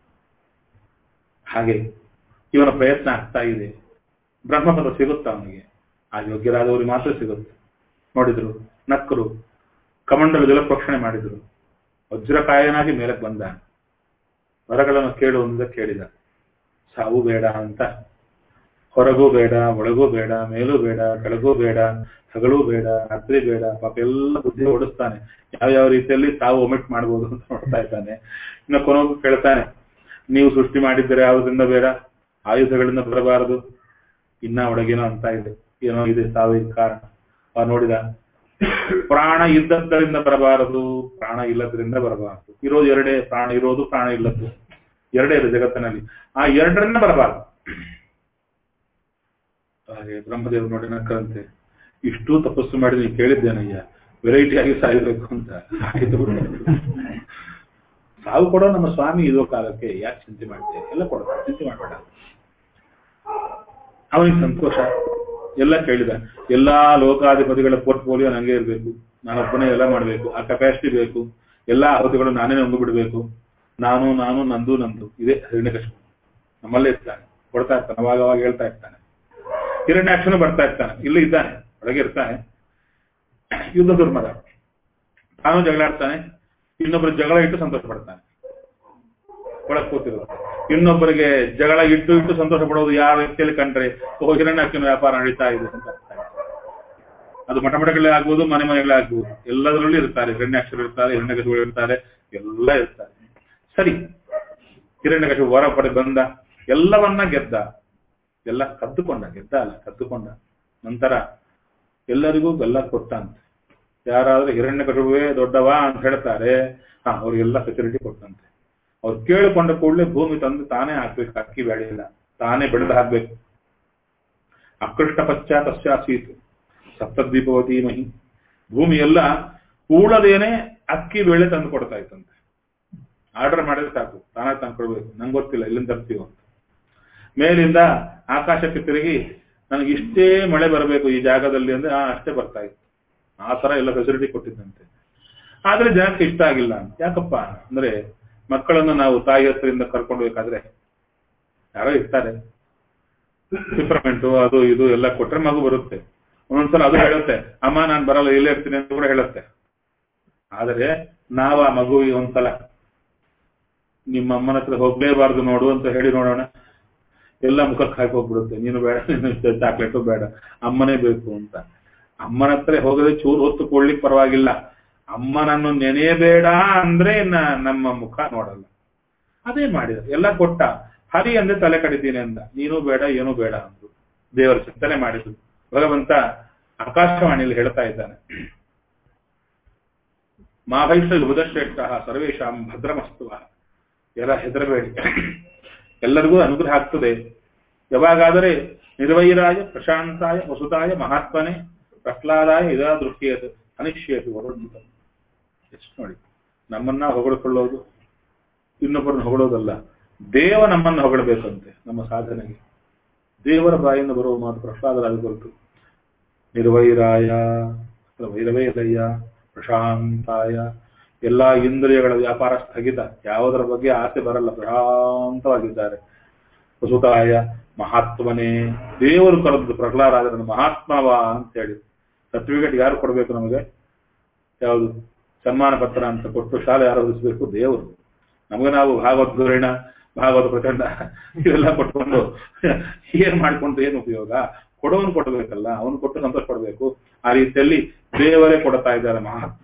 ಹಾಗೆ ಇವನ ಪ್ರಯತ್ನ ಆಗ್ತಾ ಇದೆ ಬ್ರಹ್ಮಪದ ಸಿಗುತ್ತಾ ಅವನಿಗೆ ಆ ಯೋಗ್ಯರಾದವರಿಗೆ ಮಾತ್ರ ಸಿಗುತ್ತೆ ನೋಡಿದ್ರು ನಕ್ಕರು ಕಮಂಡಲ ಜಲಪ್ರೋಕ್ಷಣೆ ಮಾಡಿದ್ರು ವಜ್ರಕಾಯನಾಗಿ ಮೇಲಕ್ಕೆ ಬಂದ ವರಗಳನ್ನು ಕೇಳು ಅಂತ ಕೇಳಿದ ಸಾವು ಬೇಡ ಅಂತ ಹೊರಗೂ ಬೇಡ ಒಳಗೂ ಬೇಡ ಮೇಲೂ ಬೇಡ ಕೆಳಗೂ ಬೇಡ ಹಗಳೂ ಬೇಡ ರಾತ್ರಿ ಬೇಡ ಪಾಪ ಎಲ್ಲ ಬುದ್ಧಿ ಓಡಿಸ್ತಾನೆ ಯಾವ್ಯಾವ ರೀತಿಯಲ್ಲಿ ತಾವು ಒಮಿಟ್ ಮಾಡ್ಬೋದು ಅಂತ ನೋಡ್ತಾ ಇದ್ದಾನೆ ಇನ್ನು ಕೊನೆಗೂ ಕೇಳ್ತಾನೆ ನೀವು ಸೃಷ್ಟಿ ಮಾಡಿದ್ದರೆ ಯಾವುದರಿಂದ ಬೇಡ ಆಯುಧಗಳಿಂದ ಬರಬಾರದು ಇನ್ನ ಒಳಗೇನೋ ಅಂತ ಇದೆ ಏನೋ ಇದೆ ಸಾವಿನ ಕಾರಣ ಅವ ನೋಡಿದ ಪ್ರಾಣ ಇದ್ದದ್ದರಿಂದ ಬರಬಾರದು ಪ್ರಾಣ ಇಲ್ಲದ್ರಿಂದ ಬರಬಾರದು ಇರೋದು ಎರಡೇ ಪ್ರಾಣ ಇರೋದು ಪ್ರಾಣ ಇಲ್ಲದ್ದು ಎರಡೇ ಇದೆ ಜಗತ್ತಿನಲ್ಲಿ ಆ ಎರಡರಿಂದ ಬರಬಾರದು ಹಾಗೆ ಬ್ರಹ್ಮದೇವರು ನೋಡಿ ನಕ್ಕರಂತೆ ಇಷ್ಟು ತಪಸ್ಸು ಮಾಡಿ ನೀವು ಕೇಳಿದ್ದೇನಯ್ಯ ವೆರೈಟಿ ಆಗಿ ಸಾಯಬೇಕು ಅಂತ ಆಯ್ತು ಬಿಡು. ಸಾವು ಕೊಡೋ ನಮ್ಮ ಸ್ವಾಮಿ ಇರೋ ಕಾಲಕ್ಕೆ ಯಾಕೆ ಚಿಂತೆ ಮಾಡ್ತೇವೆ ಎಲ್ಲ ಕೊಡೋದು ಚಿಂತೆ ಮಾಡಬೇಡ ಅವನಿಗೆ ಸಂತೋಷ ಎಲ್ಲ ಕೇಳಿದ ಎಲ್ಲಾ ಲೋಕಾಧಿಪತಿಗಳ ಪೋರ್ಟ್ಫೋಲಿಯೋ ನಂಗೆ ಇರಬೇಕು ನಾನೊಬ್ಬನೇ ಎಲ್ಲ ಮಾಡಬೇಕು ಆ ಕೆಪಾಸಿಟಿ ಬೇಕು ಎಲ್ಲಾ ಆಹುತಿಗಳು ನಾನೇ ನುಂಗು ಬಿಡಬೇಕು ನಾನು ನಾನು ನಂದು ನಂದು ಇದೇ ಹಿರಣ್ಯಕಶಿಪು ನಮ್ಮಲ್ಲೇ ಇರ್ತಾನೆ ಕೊಡ್ತಾ ಇರ್ತಾನೆ ಅವಾಗ ಅವಾಗ ಹೇಳ್ತಾ ಇರ್ತಾನೆ ಹಿರಣ್ಯಾಕ್ಷನು ಬರ್ತಾ ಇರ್ತಾನೆ ಇಲ್ಲಿ ಇದ್ದಾನೆ ಒಳಗೆ ಇರ್ತಾನೆ ಯುದ್ಧ ದುರ್ಮದ ತಾನು ಜಗಳಾಡ್ತಾನೆ ಇನ್ನೊಬ್ಬರು ಜಗಳ ಇಟ್ಟು ಸಂತೋಷ ಪಡ್ತಾನೆ ಒಳಗೆ ಕೂತಿರುವ ಇನ್ನೊಬ್ಬರಿಗೆ ಜಗಳ ಇಟ್ಟು ಇಟ್ಟು ಸಂತೋಷ ಪಡೋದು ಯಾವ ವ್ಯಕ್ತಿಯಲ್ಲಿ ಕಂಡ್ರೆ ಓ ಹಿರಣ್ಯಾಕ್ಷನ ವ್ಯಾಪಾರ ನಡೀತಾ ಇದೆ ಅಂತ ಅರ್ಥ ಆಯ್ತು. ಅದು ಮಠ ಮಠಗಳೇ ಆಗ್ಬೋದು ಮನೆ ಮನೆಗಳೇ ಆಗ್ಬೋದು ಎಲ್ಲದರಲ್ಲೂ ಇರ್ತಾರೆ ಹಿರಣ್ಯಾಕ್ಷರು ಇರ್ತಾರೆ ಹಿರಣ್ಯಕಶಿಗಳು ಇರ್ತಾರೆ ಎಲ್ಲ ಇರ್ತಾರೆ ಸರಿ ಹಿರಣ್ಯಕಶಿಪು ವರ ಪಡೆ ಬಂದ ಎಲ್ಲವನ್ನ ಗೆದ್ದ ಎಲ್ಲ ಕದ್ದುಕೊಂಡ ಗೆದ್ದ ಅಲ್ಲ ಕದ್ದುಕೊಂಡ ನಂತರ ಎಲ್ಲರಿಗೂ ಬೆಲ್ಲ ಕೊಟ್ಟಂತೆ ಯಾರಾದ್ರೂ ಹಿರಣ್ಯಕಶಿಪುವೇ ದೊಡ್ಡವ ಅಂತ ಹೇಳ್ತಾರೆ ಹಾ ಅವ್ರಿಗೆಲ್ಲ ಫೆಸಿಲಿಟಿ ಕೊಟ್ಟಂತೆ ಅವ್ರು ಕೇಳಿಕೊಂಡ ಕೂಡಲೇ ಭೂಮಿ ತಂದು ತಾನೇ ಹಾಕ್ಬೇಕು ಅಕ್ಕಿ ಬೇಳೆ ಇಲ್ಲ ತಾನೇ ಬೆಳೆದು ಹಾಕ್ಬೇಕು ಅಕೃಷ್ಟ ಪಶ್ಚಾತ್ ಸಪ್ತದ್ವೀಪವತಿ ಮಹಿ ಭೂಮಿ ಎಲ್ಲ ಕೂಡದೇನೆ ಅಕ್ಕಿ ಬೇಳೆ ತಂದು ಕೊಡ್ತಾ ಇತ್ತಂತೆ ಆರ್ಡರ್ ಮಾಡಿದ್ರೆ ಸಾಕು ತಾನೇ ತಂದು ಕೊಡ್ಬೇಕು ನಂಗೆ ಗೊತ್ತಿಲ್ಲ ಎಲ್ಲಿಂದ ತರ್ತೀವೋ ಅಂತ ಮೇಲಿಂದ ಆಕಾಶಕ್ಕೆ ತಿರುಗಿ ನನಗೆ ಇಷ್ಟೇ ಮಳೆ ಬರಬೇಕು ಈ ಜಾಗದಲ್ಲಿ ಅಂದ್ರೆ ಆ ಅಷ್ಟೇ ಬರ್ತಾ ಇತ್ತು ಆ ತರ ಎಲ್ಲ ಫೆಸಿಲಿಟಿ ಕೊಟ್ಟಿದ್ದಂತೆ ಆದ್ರೆ ಜನಕ್ಕೆ ಇಷ್ಟ ಆಗಿಲ್ಲ ಅಂತ ಯಾಕಪ್ಪ ಅಂದ್ರೆ ಮಕ್ಕಳನ್ನು ನಾವು ತಾಯಿ ಹತ್ರದಿಂದ ಕರ್ಕೊಂಡು ಬೇಕಾದ್ರೆ ಯಾರೋ ಇರ್ತಾರೆ ಪಿಪ್ರಮೆಂಟು ಅದು ಇದು ಎಲ್ಲ ಕೊಟ್ರೆ ಮಗು ಬರುತ್ತೆ ಒಂದೊಂದ್ಸಲ ಅದು ಹೇಳುತ್ತೆ ಅಮ್ಮ ನಾನು ಬರಲ್ಲ ಇಲ್ಲೇ ಇರ್ತೀನಿ ಅಂತ ಕೂಡ ಹೇಳುತ್ತೆ ಆದರೆ ನಾವು ಆ ಮಗುವಿಗೆ ಒಂದ್ಸಲ ನಿಮ್ಮ ಅಮ್ಮನ ಹತ್ರ ಹೋಗ್ಲೇಬಾರ್ದು ನೋಡು ಅಂತ ಹೇಳಿ ನೋಡೋಣ ಎಲ್ಲ ಮುಖಕ್ಕೆ ಹಾಕಿ ಹೋಗ್ಬಿಡುತ್ತೆ ನೀನು ಬೇಡ ನೀನು ಚಾಕ್ಲೇಟು ಬೇಡ ಅಮ್ಮನೇ ಬೇಕು ಅಂತ ಅಮ್ಮನ ಹತ್ರ ಹೋಗದೆ ಚೂರು ಹೊತ್ತು ಕೊಡ್ಲಿಕ್ಕೆ ಪರವಾಗಿಲ್ಲ ಅಮ್ಮನನ್ನು ನೆನೆಯಬೇಡ ಅಂದ್ರೆ ನ- ನಮ್ಮ ಮುಖ ನೋಡಲ್ಲ ಅದೇ ಮಾಡಿದ ಎಲ್ಲ ಕೊಟ್ಟ ಹರಿ ಅಂದ್ರೆ ತಲೆ ಕಡಿತೀನಿ ಅಂದ ನೀನು ಬೇಡ ಏನೂ ಬೇಡ ಅಂದ್ರು ದೇವರ ಚಿಂತನೆ ಮಾಡಿದ್ರು ಭಗವಂತ ಆಕಾಶವಾಣಿಯಲ್ಲಿ ಹೇಳ್ತಾ ಇದ್ದಾನೆ ಮಾಭೈಷ ಬುಧಶ್ರೇಷ್ಠ ಸರ್ವೇಶಾಂ ಭದ್ರಮಸ್ತು ಎಲ್ಲ ಹೆದರಬೇಡಿ ಎಲ್ಲರಿಗೂ ಅನುಗ್ರಹ ಆಗ್ತದೆ ಯಾವಾಗಾದರೆ ನಿರ್ವೈರಾಯ ಪ್ರಶಾಂತಾಯ ವಸುತಾಯ ಮಹಾತ್ಮನೆ ಪ್ರಹ್ಲಾದಾಯ ಇದಾ ದೃಷ್ಟಿಯದು ಅನಿಶ್ಚಯತು ವರುಣಿತ ಎಷ್ಟು ನೋಡಿ ನಮ್ಮನ್ನ ಹೊಗಳಿಕೊಳ್ಳೋದು ಇನ್ನೊಬ್ಬರನ್ನ ಹೊಗಳೋದಲ್ಲ ದೇವ ನಮ್ಮನ್ನು ಹೊಗಳಬೇಕಂತೆ ನಮ್ಮ ಸಾಧನೆಗೆ ದೇವರ ಬಾಯಿಂದ ಬರುವ ಮಾತು ಪ್ರಹ್ಲಾದರಾಜ ಕುರಿತು ನಿರ್ವೈರಾಯ ಅಥವಾ ವೈರವೈರಯ್ಯ ಪ್ರಶಾಂತಾಯ ಎಲ್ಲಾ ಇಂದ್ರಿಯಗಳ ವ್ಯಾಪಾರ ಸ್ಥಗಿತ ಯಾವುದರ ಬಗ್ಗೆ ಆಸೆ ಬರಲ್ಲ ಪ್ರಶಾಂತವಾಗಿದ್ದಾರೆ ವಸುತಾಯ ಮಹಾತ್ಮನೇ ದೇವರು ಕರೆದು ಪ್ರಹ್ಲಾದರಾಜನ ಮಹಾತ್ಮವ ಅಂತ ಹೇಳಿ ಸರ್ಟಿಫಿಕೇಟ್ ಯಾರು ಕೊಡಬೇಕು ನಮಗೆ ಯಾವುದು ಸನ್ಮಾನ ಪತ್ರ ಅಂತ ಕೊಟ್ಟು ಶಾಲೆ ಆರಂಭಿಸಬೇಕು ದೇವರು ನಮಗೆ ನಾವು ಭಾಗವತ ಧೋರಣ ಭಾಗವತ ಪ್ರಚಂಡ ಇವೆಲ್ಲ ಕೊಟ್ಕೊಂಡು ಏನ್ ಮಾಡ್ಕೊಂಡು ಏನು ಉಪಯೋಗ ಕೊಡೋನು ಕೊಡಬೇಕಲ್ಲ ಅವನು ಕೊಟ್ಟು ಸಂತೋಷ ಪಡಬೇಕು ಆ ರೀತಿಯಲ್ಲಿ ದೇವರೇ ಕೊಡ್ತಾ ಇದ್ದಾರೆ ಮಹಾತ್ಮ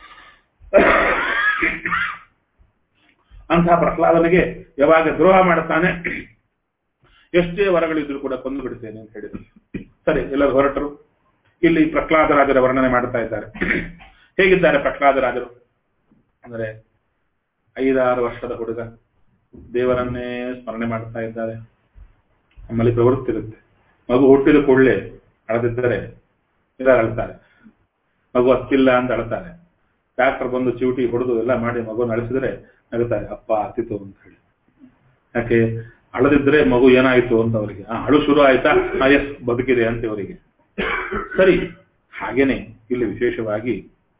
ಅಂತಹ ಪ್ರಹ್ಲಾದನಿಗೆ ಯಾವಾಗ ದ್ರೋಹ ಮಾಡುತ್ತಾನೆ ಎಷ್ಟೇ ವರಗಳಿದ್ರು ಕೂಡ ಕೊಂದು ಬಿಡ್ತೇನೆ ಅಂತ ಹೇಳಿದ್ರು ಸರಿ ಎಲ್ಲರೂ ಹೊರಟರು ಇಲ್ಲಿ ಪ್ರಹ್ಲಾದರಾಜರ ವರ್ಣನೆ ಮಾಡ್ತಾ ಇದ್ದಾರೆ ಹೇಗಿದ್ದಾರೆ ಪ್ರಹ್ಲಾದರಾಜರು ಅಂದ್ರೆ ಐದಾರು ವರ್ಷದ ಹುಡುಗ ದೇವರನ್ನೇ ಸ್ಮರಣೆ ಮಾಡ್ತಾ ಇದ್ದಾರೆ ನಮ್ಮಲ್ಲಿ ಪ್ರವೃತ್ತಿ ಇರುತ್ತೆ ಮಗು ಹುಟ್ಟಿದ ಕೂಡಲೇ ಅಳದಿದ್ದರೆ ಇದಾರೆ ಅಳ್ತಾರೆ ಮಗು ಹತ್ತಿಲ್ಲ ಅಂತ ಅಳ್ತಾರೆ ಡಾಕ್ಟರ್ ಬಂದು ಚಿವುಟಿ ಹೊಡೆದು ಎಲ್ಲ ಮಾಡಿ ಮಗುವನ್ನು ಅಳಿಸಿದ್ರೆ ನಗುತ್ತಾರೆ ಅಪ್ಪ ಹತ್ತಿತು ಅಂತ ಹೇಳಿ ಯಾಕೆ ಅಳದಿದ್ರೆ ಮಗು ಏನಾಯ್ತು ಅಂತ ಅವರಿಗೆ ಆ ಅಳು ಶುರು ಆಯ್ತಾ ಆ ಎಸ್ ಬದುಕಿದೆ ಅಂತ ಇವರಿಗೆ ಸರಿ ಹಾಗೇನೆ ಇಲ್ಲಿ ವಿಶೇಷವಾಗಿ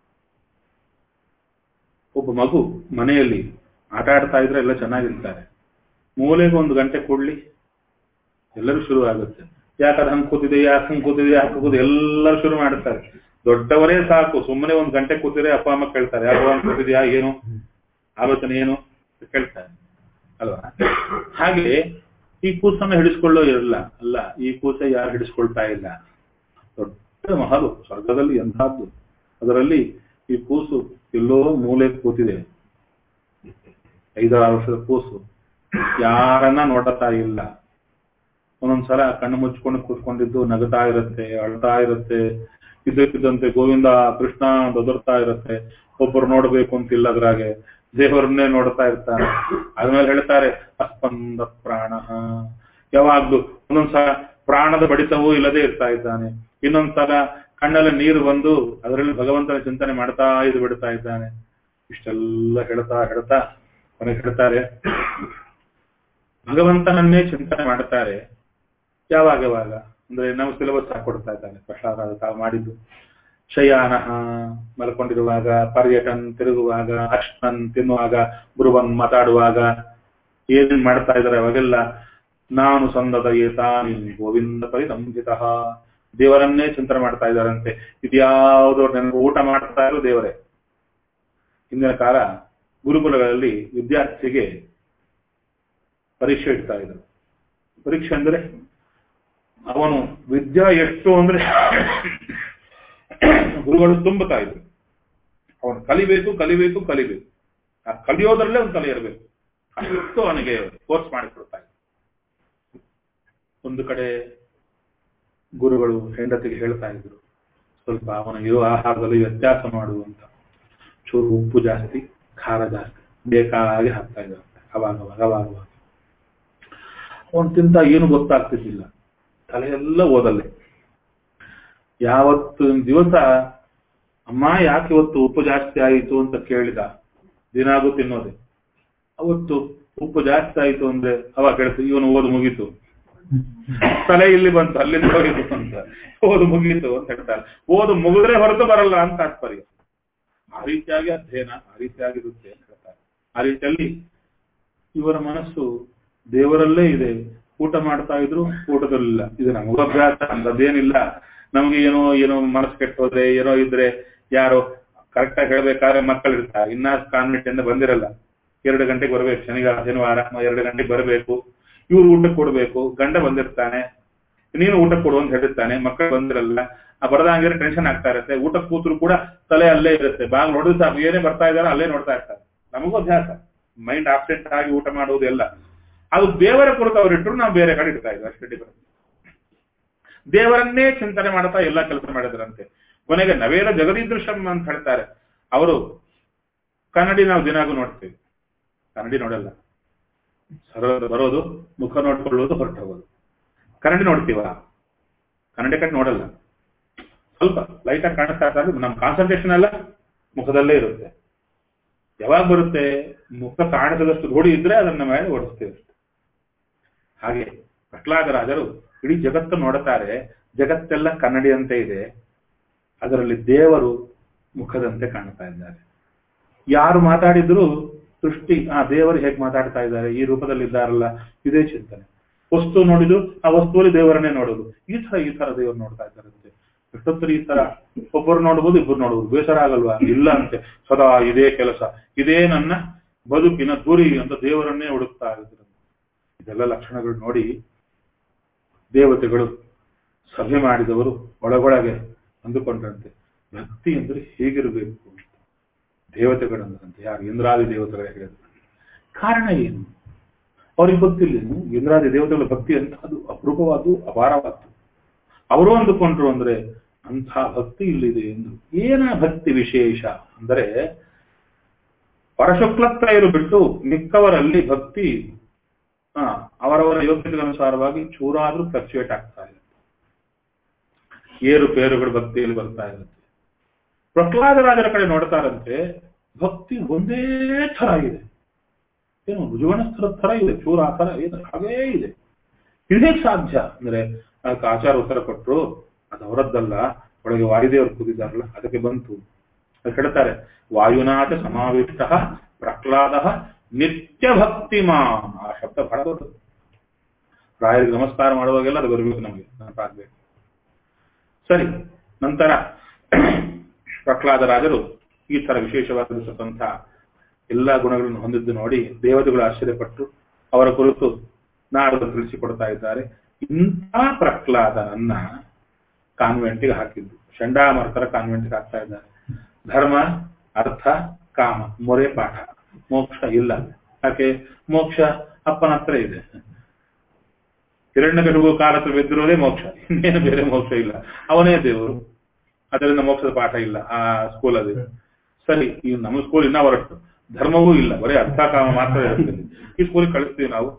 ಒಬ್ಬ ಮಗು ಮನೆಯಲ್ಲಿ ಆಟ ಆಡ್ತಾ ಇದ್ರೆ ಎಲ್ಲ ಚೆನ್ನಾಗಿರ್ತಾರೆ ಮೂಲೆಗೆ ಒಂದು ಗಂಟೆ ಕೊಡ್ಲಿ ಎಲ್ಲರೂ ಶುರು ಆಗುತ್ತೆ ಯಾಕಂದ್ರೆ ಹಂಗ್ ಕೂತಿದೆ ಯಾಕೆ ಹಂಗ್ ಕೂತಿದೆ ಯಾಕೆ ಕೂತಿದೆ ಎಲ್ಲರೂ ಶುರು ಮಾಡ್ತಾರೆ ದೊಡ್ಡವರೇ ಸಾಕು ಸುಮ್ಮನೆ ಒಂದ್ ಗಂಟೆ ಕೂತಿದ್ರೆ ಅಪ್ಪ ಅಮ್ಮ ಕೇಳ್ತಾರೆ ಯಾಕೋ ಹಂಗ್ ಕೂತಿದ್ಯಾ ಏನು ಆಲೋಚನೆ ಏನು ಅಂತ ಕೇಳ್ತಾರೆ ಅಲ್ವಾ ಹಾಗೆ ಈ ಕೂಸನ್ನ ಹಿಡಿಸ್ಕೊಳ್ಳೋ ಇರಲ್ಲ ಅಲ್ಲ ಈ ಕೂಸ ಯಾರು ಹಿಡಿಸ್ಕೊಳ್ತಾ ಇಲ್ಲ ದೊಡ್ಡ ಮಹಲು ಸ್ವರ್ಗದಲ್ಲಿ ಎಂಥದ್ದು ಅದರಲ್ಲಿ ಈ ಕೂಸು ಎಲ್ಲೋ ಮೂಲೆ ಕೂತಿದೆ ಐದಾರು ವರ್ಷದ ಕೂಸು ಯಾರನ್ನ ನೋಡುತ್ತಾ ಇಲ್ಲ ಒಂದೊಂದ್ಸಲ ಕಣ್ಣು ಮುಚ್ಕೊಂಡು ಕೂತ್ಕೊಂಡಿದ್ದು ನಗತಾ ಇರುತ್ತೆ ಅಳ್ತಾ ಇರುತ್ತೆ ಇದ್ದಕ್ಕಿದ್ದಂತೆ ಗೋವಿಂದ ಕೃಷ್ಣ ಅಂತ ಒದರ್ತಾ ಇರುತ್ತೆ ಒಬ್ಬರು ನೋಡ್ಬೇಕು ಅಂತಿಲ್ಲ ಅದ್ರಾಗೆ ದೇವರನ್ನೇ ನೋಡ್ತಾ ಇರ್ತಾನೆ ಆದ್ಮೇಲೆ ಹೇಳ್ತಾರೆ ಅಸ್ಪಂದ ಪ್ರಾಣ ಯಾವಾಗ್ಲೂ ಒಂದೊಂದ್ಸಲ ಪ್ರಾಣದ ಬಡಿತವೂ ಇಲ್ಲದೆ ಇರ್ತಾ ಇದ್ದಾನೆ ಇನ್ನೊಂದ್ಸಲ ಕಣ್ಣಲ್ಲಿ ನೀರು ಬಂದು ಅದರಲ್ಲಿ ಭಗವಂತನ ಚಿಂತನೆ ಮಾಡ್ತಾ ಇದು ಬಿಡ್ತಾ ಇದ್ದಾನೆ ಇಷ್ಟೆಲ್ಲ ಹೇಳ್ತಾ ಹೇಳ್ತಾ ಕೊನೆಗೆ ಹೇಳ್ತಾರೆ ಭಗವಂತನನ್ನೇ ಚಿಂತನೆ ಮಾಡ್ತಾರೆ ಯಾವಾಗ ಯಾವಾಗ ಅಂದ್ರೆ ನಾವು ಸಿಲೆಬಸ್ ಹಾಕೊಡ್ತಾ ಇದ್ದಾನೆ ಪ್ರಸಾದ ತಾವು ಮಾಡಿದ್ದು ಶಯಾನ ಮಲ್ಕೊಂಡಿರುವಾಗ ಪರ್ಯಟನ್ ತಿರುಗುವಾಗ ಅಶ್ವನ್ ತಿನ್ನುವಾಗ ಗುರುವನ್ ಮಾತಾಡುವಾಗ ಏನೇನ್ ಮಾಡ್ತಾ ಇದಾರೆ ಅವಾಗೆಲ್ಲ ನಾನು ಸಂದದ ಏತಾನಿ ಗೋವಿಂದ ಪರಿಸಂಹಿತ ದೇವರನ್ನೇ ಚಿಂತನೆ ಮಾಡ್ತಾ ಇದ್ದಾರಂತೆ ಇದ್ಯಾವುದೋ ನೆನಪು ಊಟ ಮಾಡ್ತಾ ಇರೋ ದೇವರೇ ಹಿಂದಿನ ಕಾಲ ಗುರುಕುಲಗಳಲ್ಲಿ ವಿದ್ಯಾರ್ಥಿಗೆ ಪರೀಕ್ಷೆ ಇಡ್ತಾ ಇದ್ರು ಪರೀಕ್ಷೆ ಅಂದ್ರೆ ಅವನು ವಿದ್ಯಾ ಎಷ್ಟು ಅಂದ್ರೆ ಗುರುಗಳು ತುಂಬುತ್ತಾ ಇದ್ರು ಅವನು ಕಲಿಬೇಕು ಕಲಿಬೇಕು ಕಲಿಬೇಕು ಆ ಕಲಿಯೋದ್ರಲ್ಲೇ ಒಂದು ತಲೆ ಇರಬೇಕು ಅಷ್ಟು ಅವನಿಗೆ ಕೋರ್ಸ್ ಮಾಡಿಕೊಡ್ತಾ ಇದ್ರು ಒಂದು ಕಡೆ ಗುರುಗಳು ಹೆಂಡತಿಗೆ ಹೇಳ್ತಾ ಇದ್ರು ಸ್ವಲ್ಪ ಅವನ ಇರೋ ಆಹಾರದಲ್ಲಿ ವ್ಯತ್ಯಾಸ ಮಾಡು ಅಂತ ಚೂರು ಉಪ್ಪು ಜಾಸ್ತಿ ಖಾರ ಜಾಸ್ತಿ ಬೇಕಾಗಿ ಹಾಕ್ತಾ ಇದ್ದಾರೆ ಅವಾಗ ಅವಾಗ ಅವಾಗ ಅವಾಗ ಅವನು ತಿಂತ ಏನು ಗೊತ್ತಾಗ್ತಿದ್ದಿಲ್ಲ ತಲೆಯೆಲ್ಲ ಓದಲ್ಲೇ ಯಾವತ್ತು ದಿವಸ ಅಮ್ಮ ಯಾಕೆ ಇವತ್ತು ಉಪ್ಪು ಜಾಸ್ತಿ ಆಯಿತು ಅಂತ ಕೇಳಿದ ದಿನಾಗೂ ತಿನ್ನೋದೆ ಅವತ್ತು ಉಪ್ಪು ಜಾಸ್ತಿ ಆಯಿತು ಅಂದ್ರೆ ಅವಾಗ ಹೇಳ್ತು ಇವನು ಓದು ಮುಗೀತು ತಲೆ ಇಲ್ಲಿ ಬಂತು ಅಲ್ಲಿಂದ ಹೋಗಿತ್ತು ಅಂತ ಓದು ಮುಗೀತು ಅಂತ ಹೇಳ್ತಾರೆ ಓದು ಮುಗಿದ್ರೆ ಹೊರತು ಬರಲ್ಲ ಅಂತ ತಾತ್ಪರ್ಯ ಆ ರೀತಿಯಾಗಿ ಅಧ್ಯಯನ ಆ ರೀತಿಯಾಗಿರುತ್ತೆ ಅಂತ ಹೇಳ್ತಾರೆ ಆ ರೀತಿಯಲ್ಲಿ ಇವರ ಮನಸ್ಸು ದೇವರಲ್ಲೇ ಇದೆ ಊಟ ಮಾಡ್ತಾ ಇದ್ರು ಊಟದಲ್ಲಿಲ್ಲ ಇದು ನಮಗೂ ಅಭ್ಯಾಸ ಅಂತದ್ದೇನಿಲ್ಲ ನಮ್ಗೆ ಏನೋ ಏನೋ ಮನಸ್ಸು ಕೆಟ್ಟೋದ್ರೆ ಏನೋ ಇದ್ರೆ ಯಾರೋ ಕರೆಕ್ಟ್ ಆಗಿ ಹೇಳ್ಬೇಕಾದ್ರೆ ಮಕ್ಕಳು ಇರ್ತಾರೆ ಇನ್ನ ಕಾನ್ವೆಂಟ್ ಇಂದ ಬಂದಿರಲ್ಲ ಎರಡು ಗಂಟೆಗೆ ಬರ್ಬೇಕು ಶನಿವಾರ ಶನಿವಾರ ಎರಡು ಗಂಟೆಗೆ ಬರಬೇಕು ಇವ್ರು ಊಟಕ್ಕೆ ಕೊಡ್ಬೇಕು ಗಂಡ ಬಂದಿರ್ತಾನೆ ನೀನು ಊಟಕ್ಕೆ ಕೊಡು ಅಂತ ಹೇಳಿರ್ತಾನೆ ಮಕ್ಕಳು ಬಂದಿರಲ್ಲ ಆ ಬರದಂಗಿದ್ರೆ ಟೆನ್ಷನ್ ಆಗ್ತಾ ಇರುತ್ತೆ ಊಟಕ್ಕೆ ಕೂತರು ಕೂಡ ತಲೆ ಅಲ್ಲೇ ಇರುತ್ತೆ ಬಾಗ್ ನೋಡಿದ್ರೆ ಸಾಕು ಏನೇ ಬರ್ತಾ ಇದಾರೆ ಅಲ್ಲೇ ನೋಡ್ತಾ ಇರ್ತಾರೆ ನಮಗೂ ಅಭ್ಯಾಸ ಮೈಂಡ್ ಆಬ್ಸೆಂಟ್ ಆಗಿ ಊಟ ಮಾಡುವುದು ಎಲ್ಲ ಅದು ದೇವರ ಕುರಿತು ಅವರಿಟ್ಟರು ನಾವು ಬೇರೆ ಕಡೆ ಇಡ್ತಾ ಇದ್ವಿ ಅಷ್ಟೇ ಡಿಫರೆನ್ಸ್ ದೇವರನ್ನೇ ಚಿಂತನೆ ಮಾಡ್ತಾ ಎಲ್ಲ ಕೆಲಸ ಮಾಡಿದ್ರಂತೆ ಕೊನೆಗೆ ನವೇರ ಜಗದೀದೃಶಂ ಅಂತ ಹೇಳ್ತಾರೆ ಅವರು ಕನ್ನಡಿ ನಾವು ದಿನಾಗೂ ನೋಡ್ತೀವಿ ಕನ್ನಡಿ ನೋಡಲ್ಲ ಸರ ಬರೋದು ಮುಖ ನೋಡ್ಕೊಳ್ಳೋದು ಹೊರಟೋಗೋದು ಕನ್ನಡಿ ನೋಡ್ತೀವ ಕನ್ನಡಿ ಕಟ್ ನೋಡಲ್ಲ ಸ್ವಲ್ಪ ಲೈಟ್ ಆಗಿ ಕಾಣಿಸ್ತಾ ಇರ್ತಾರೆ ನಮ್ಮ ಕಾನ್ಸಂಟ್ರೇಷನ್ ಎಲ್ಲ ಮುಖದಲ್ಲೇ ಇರುತ್ತೆ ಯಾವಾಗ ಬರುತ್ತೆ ಮುಖ ಕಾಣಿಸದಷ್ಟು ರೂಢಿ ಇದ್ರೆ ಅದನ್ನ ಮೇಲೆ ಓಡಿಸ್ತೇವೆ ಹಾಗೆ ಪ್ರಹ್ಲಾದರಾಜರು ಇಡೀ ಜಗತ್ತು ನೋಡುತ್ತಾರೆ ಜಗತ್ತೆಲ್ಲ ಕನ್ನಡಿಯಂತೆ ಇದೆ ಅದರಲ್ಲಿ ದೇವರು ಮುಖದಂತೆ ಕಾಣ್ತಾ ಇದ್ದಾರೆ ಯಾರು ಮಾತಾಡಿದ್ರು ದೃಷ್ಟಿ ಆ ದೇವರು ಹೇಗೆ ಮಾತಾಡ್ತಾ ಇದ್ದಾರೆ ಈ ರೂಪದಲ್ಲಿ ಇದ್ದಾರಲ್ಲ ಇದೇ ಚಿಂತನೆ ವಸ್ತು ನೋಡಿದ್ರು ಆ ವಸ್ತುವಲ್ಲಿ ದೇವರನ್ನೇ ನೋಡೋದು ಈ ತರ ಈ ತರ ದೇವರು ನೋಡ್ತಾ ಇದ್ದಾರಂತೆ ಎಷ್ಟೊತ್ತರ ಈ ತರ ಒಬ್ಬರು ನೋಡ್ಬೋದು ಇಬ್ಬರು ನೋಡ್ಬೋದು ಬೇಸರ ಆಗಲ್ವಾ ಇಲ್ಲ ಅಂತೆ ಸದಾ ಇದೇ ಕೆಲಸ ಇದೇ ನನ್ನ ಬದುಕಿನ ಗುರಿ ಅಂತ ದೇವರನ್ನೇ ಹುಡುಕ್ತಾ ಇದ್ರು ಇದೆಲ್ಲ ಲಕ್ಷಣಗಳು ನೋಡಿ ದೇವತೆಗಳು ಸಭೆ ಮಾಡಿದವರು ಒಳಗೊಳಗೆ ಅಂದುಕೊಂಡ್ರಂತೆ ಭಕ್ತಿ ಅಂದ್ರೆ ಹೇಗಿರಬೇಕು ಅಂತ ದೇವತೆಗಳಂದ್ರಂತೆ ಯಾರು ಇಂದ್ರಾದಿ ದೇವತೆಗಳ ಹೇಳಿದ್ರು ಕಾರಣ ಏನು ಅವ್ರಿಗೆ ಗೊತ್ತಿಲ್ಲ ಇಂದ್ರಾದಿ ದೇವತೆಗಳ ಭಕ್ತಿ ಅಂತ ಅದು ಅಪರೂಪವಾದ್ದು ಅಪಾರವಾದ್ದು ಅವರು ಅಂದುಕೊಂಡ್ರು ಅಂದ್ರೆ ಅಂಥ ಭಕ್ತಿ ಇಲ್ಲಿದೆ ಎಂದು ಏನ ಭಕ್ತಿ ವಿಶೇಷ ಅಂದರೆ ಪರಶುಕ್ಲತ್ರಯರು ಬಿಟ್ಟು ಮಿಕ್ಕವರಲ್ಲಿ ಭಕ್ತಿ ಆ ಅವರವರ ಯೋಗ್ಯತೆಗೆ ಅನುಸಾರವಾಗಿ ಚೂರಾದ್ರೂ ಫ್ಲಕ್ಚುಯೇಟ್ ಆಗ್ತಾ ಇರುತ್ತೆ ಏರು ಪೇರುಗಳು ಭಕ್ತಿಯಲ್ಲಿ ಬರ್ತಾ ಇರುತ್ತೆ ಪ್ರಹ್ಲಾದರಾಜರ ಕಡೆ ನೋಡ್ತಾರಂತೆ ಭಕ್ತಿ ಒಂದೇ ತರ ಇದೆ ಏನು ರುಜುವಣಸ್ಥರ ತರ ಇದೆ ಚೂರ ಆ ತರ ಏನು ಹಾಗೇ ಇದೆ ಇದೇ ಸಾಧ್ಯ ಅಂದ್ರೆ ಅದಕ್ಕೆ ಆಚಾರ ಉತ್ತರ ಕೊಟ್ಟರು ಅದು ಅವರದ್ದಲ್ಲ ಒಳಗೆ ವಾಯುದೇವರು ಕೂತಿದ್ದಾರಲ್ಲ ಅದಕ್ಕೆ ಬಂತು ಅದು ಹೇಳ್ತಾರೆ ವಾಯುನಾಥ ಸಮಾವಿಷ್ಟ ಪ್ರಹ್ಲಾದ ನಿತ್ಯ ಭಕ್ತಿ ಮಾಂ ಆ ಶಬ್ದ ಬಹಳ ದೊಡ್ಡದು ರಾಯರಿಗೆ ನಮಸ್ಕಾರ ಮಾಡುವಾಗೆಲ್ಲ ಅದು ಬರಬೇಕು ನಮಗೆ ನೆನಪಾಗ್ಬೇಕು ಸರಿ ನಂತರ ಪ್ರಹ್ಲಾದ ರಾಜರು ಈ ತರ ವಿಶೇಷವಾಗಿರತಕ್ಕಂಥ ಎಲ್ಲಾ ಗುಣಗಳನ್ನು ಹೊಂದಿದ್ದು ನೋಡಿ ದೇವತೆಗಳು ಆಶ್ಚರ್ಯಪಟ್ಟು ಅವರ ಕುರಿತು ನಾರದರು ತಿಳಿಸಿಕೊಡ್ತಾ ಇದ್ದಾರೆ ಇಂಥ ಪ್ರಹ್ಲಾದನನ್ನ ಕಾನ್ವೆಂಟ್ಗೆ ಹಾಕಿದ್ದು ಚಂಡಾಮರ್ಕರ ಕಾನ್ವೆಂಟ್ಗೆ ಹಾಕ್ತಾ ಇದ್ದಾರೆ ಧರ್ಮ ಅರ್ಥ ಕಾಮ ಮೊರೆ ಪಾಠ ಮೋಕ್ಷ ಇಲ್ಲ ಯಾಕೆ ಮೋಕ್ಷ ಅಪ್ಪನ ಹತ್ರ ಇದೆ ಹಿರಣ್ಯ ಗಡುಗು ಕಾಲ ಹತ್ರ ಬಿದ್ದಿರೋದೇ ಮೋಕ್ಷ ಇನ್ನೇನು ಬೇರೆ ಮೋಕ್ಷ ಇಲ್ಲ ಅವನೇ ದೇವರು ಅದರಿಂದ ಮೋಕ್ಷದ ಪಾಠ ಇಲ್ಲ ಆ ಸ್ಕೂಲಲ್ಲಿ ಸರಿ ಈ ನಮ್ಮ ಸ್ಕೂಲ್ ಇನ್ನ ಹೊರಟು ಧರ್ಮವೂ ಇಲ್ಲ ಬರೀ ಅರ್ಥ ಕಾಮ ಮಾತ್ರ ಇರುತ್ತೆ ಈ ಸ್ಕೂಲಿಗೆ ಕಳಿಸ್ತೀವಿ ನಾವು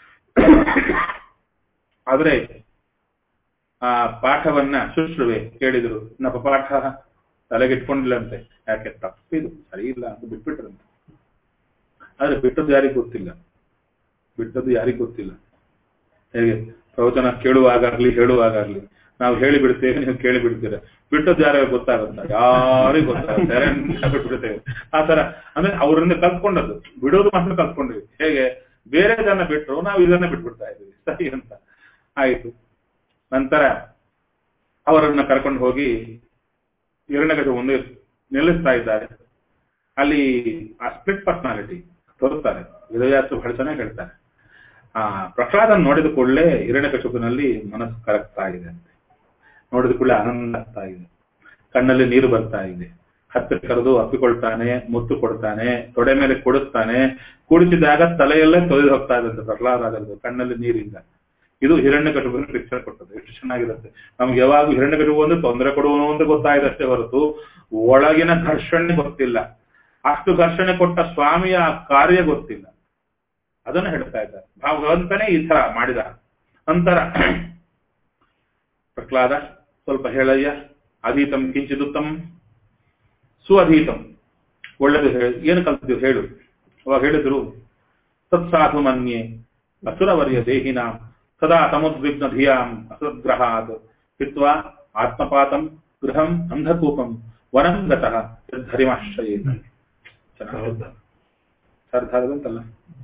ಆದ್ರೆ ಆ ಪಾಠವನ್ನ ಶುಶ್ರುವೆ ಕೇಳಿದ್ರು ನಮ್ಮ ಪಾಠ ತಲೆಗಿಟ್ಕೊಂಡಿಲ್ಲಂತೆ ಯಾಕೆ ತಪ್ಪಿದು ಸರಿ ಇಲ್ಲ ಅಂತ ಬಿಟ್ಬಿಟ್ರಂತೆ ಆದ್ರೆ ಬಿಟ್ಟದ್ದು ಯಾರಿಗೂ ಗೊತ್ತಿಲ್ಲ ಬಿಟ್ಟದ್ದು ಯಾರಿಗೂ ಗೊತ್ತಿಲ್ಲ ಹೇಗೆ ಪ್ರವಚನ ಕೇಳುವಾಗಲಿ ಹೇಳುವಾಗಲಿ ನಾವು ಹೇಳಿ ಬಿಡ್ತೇವೆ ನೀವು ಕೇಳಿ ಬಿಡ್ತೀರ ಬಿಟ್ಟದ್ದು ಯಾರ್ಯಾರು ಗೊತ್ತಾಗುತ್ತ ಯಾರಿಗೂ ಗೊತ್ತಾಗುತ್ತೆ ಬಿಟ್ಬಿಡ್ತೇವೆ ಆ ತರ ಅಂದ್ರೆ ಅವರಿಂದ ಕಲ್ತ್ಕೊಂಡದ್ದು ಬಿಡೋದು ಮಾತ್ರ ಕಲ್ತ್ಕೊಂಡ್ವಿ ಹೇಗೆ ಬೇರೆ ಜನ ಬಿಟ್ರು ನಾವು ಇದನ್ನ ಬಿಟ್ಬಿಡ್ತಾ ಇದ್ವಿ ಸರಿ ಅಂತ ಆಯ್ತು ನಂತರ ಅವರನ್ನ ಕರ್ಕೊಂಡು ಹೋಗಿ ಎರಡನೇ ಮುಂದೆ ನಿಲ್ಲಿಸ್ತಾ ಇದ್ದಾರೆ ಅಲ್ಲಿ ಆ ಸ್ಪ್ಲಿಟ್ ಪರ್ಸನಾಲಿಟಿ ತೋರುತ್ತಾರೆ ವೇದವ್ಯಾಸರು ಬಹಳ ಚೆನ್ನಾಗಿ ಹೇಳ್ತಾರೆ ಆ ಪ್ರಹ್ಲಾದನ್ ನೋಡಿದ ಕೂಡಲೇ ಹಿರಣ್ಯಕಶುಪಿನಲ್ಲಿ ಮನಸ್ಸು ಕರಗ್ತಾ ಇದೆ ಅಂತೆ ನೋಡಿದ ಕೂಡಲೇ ಆನಂದ ಆಗ್ತಾ ಇದೆ ಕಣ್ಣಲ್ಲಿ ನೀರು ಬರ್ತಾ ಇದೆ ಹತ್ತಿರ ಕರೆದು ಅಪ್ಪಿಕೊಳ್ತಾನೆ ಮುತ್ತು ಕೊಡ್ತಾನೆ ತೊಡೆ ಮೇಲೆ ಕೊಡಿಸ್ತಾನೆ ಕುಡಿಸಿದಾಗ ತಲೆಯಲ್ಲೇ ತೊಳೆದು ಹೋಗ್ತಾ ಇದಂತೆ ಪ್ರಹ್ಲಾದರದು ಕಣ್ಣಲ್ಲಿ ನೀರಿಂದ ಇದು ಹಿರಣ್ಯ ಕಟುಬನ ಪಿಕ್ಚರ್ ಕೊಟ್ಟದ್ದು ಎಷ್ಟು ಚೆನ್ನಾಗಿರುತ್ತೆ ನಮ್ಗೆ ಯಾವಾಗ ಹಿರಣ್ಯ ಕಟುಬು ಅಂದ್ರೆ ತೊಂದರೆ ಕೊಡುವನು ಅಂತ ಗೊತ್ತಾಗಿದೆ ಅಷ್ಟೇ ಹೊರತು ಒಳಗಿನ ಘರ್ಷಣೆ ಗೊತ್ತಿಲ್ಲ ಅಷ್ಟು ಘರ್ಷಣೆ ಕೊಟ್ಟ ಸ್ವಾಮಿಯ ಕಾರ್ಯ ಗೊತ್ತಿಲ್ಲ ಅದನ್ನು ಹೇಳ್ತಾ ಇದ್ದಾರೆ ಭಗವಂತನೇ ಈ ತರ ಮಾಡಿದ ನಂತರ ಪ್ರಹ್ಲಾದ ಸ್ವಲ್ಪ ಹೇಳಯ್ಯ ಅಧೀತಂ ಕಿಂಚಿದುತ್ತಮ್ ಸುಅಧೀತಂ ಒಳ್ಳೆದು ಹೇಳಿ ಏನು ಕಲ್ತಿದ್ದೀವಿ ಹೇಳು ಅವಾಗ ಹೇಳಿದ್ರು ತತ್ಸಾಧು ಮನ್ಯೆ ಅಸುರವರ್ಯ ದೇಹಿನ ಸದಾ ತಮುದ್ವಿಗ್ನ ಧಿಯಾಂ ಅಸದ್ಗ್ರಹಾತ್ ಹಿತ್ವಾ ಆತ್ಮಪಾತಂ ಗೃಹಂ ಅಂಧಕೂಪಂ ವನಂ ಗತಃ ಧರಿಮಾಶ್ರಯೇ ಹೌದಾ ಅಂತಲ್ಲ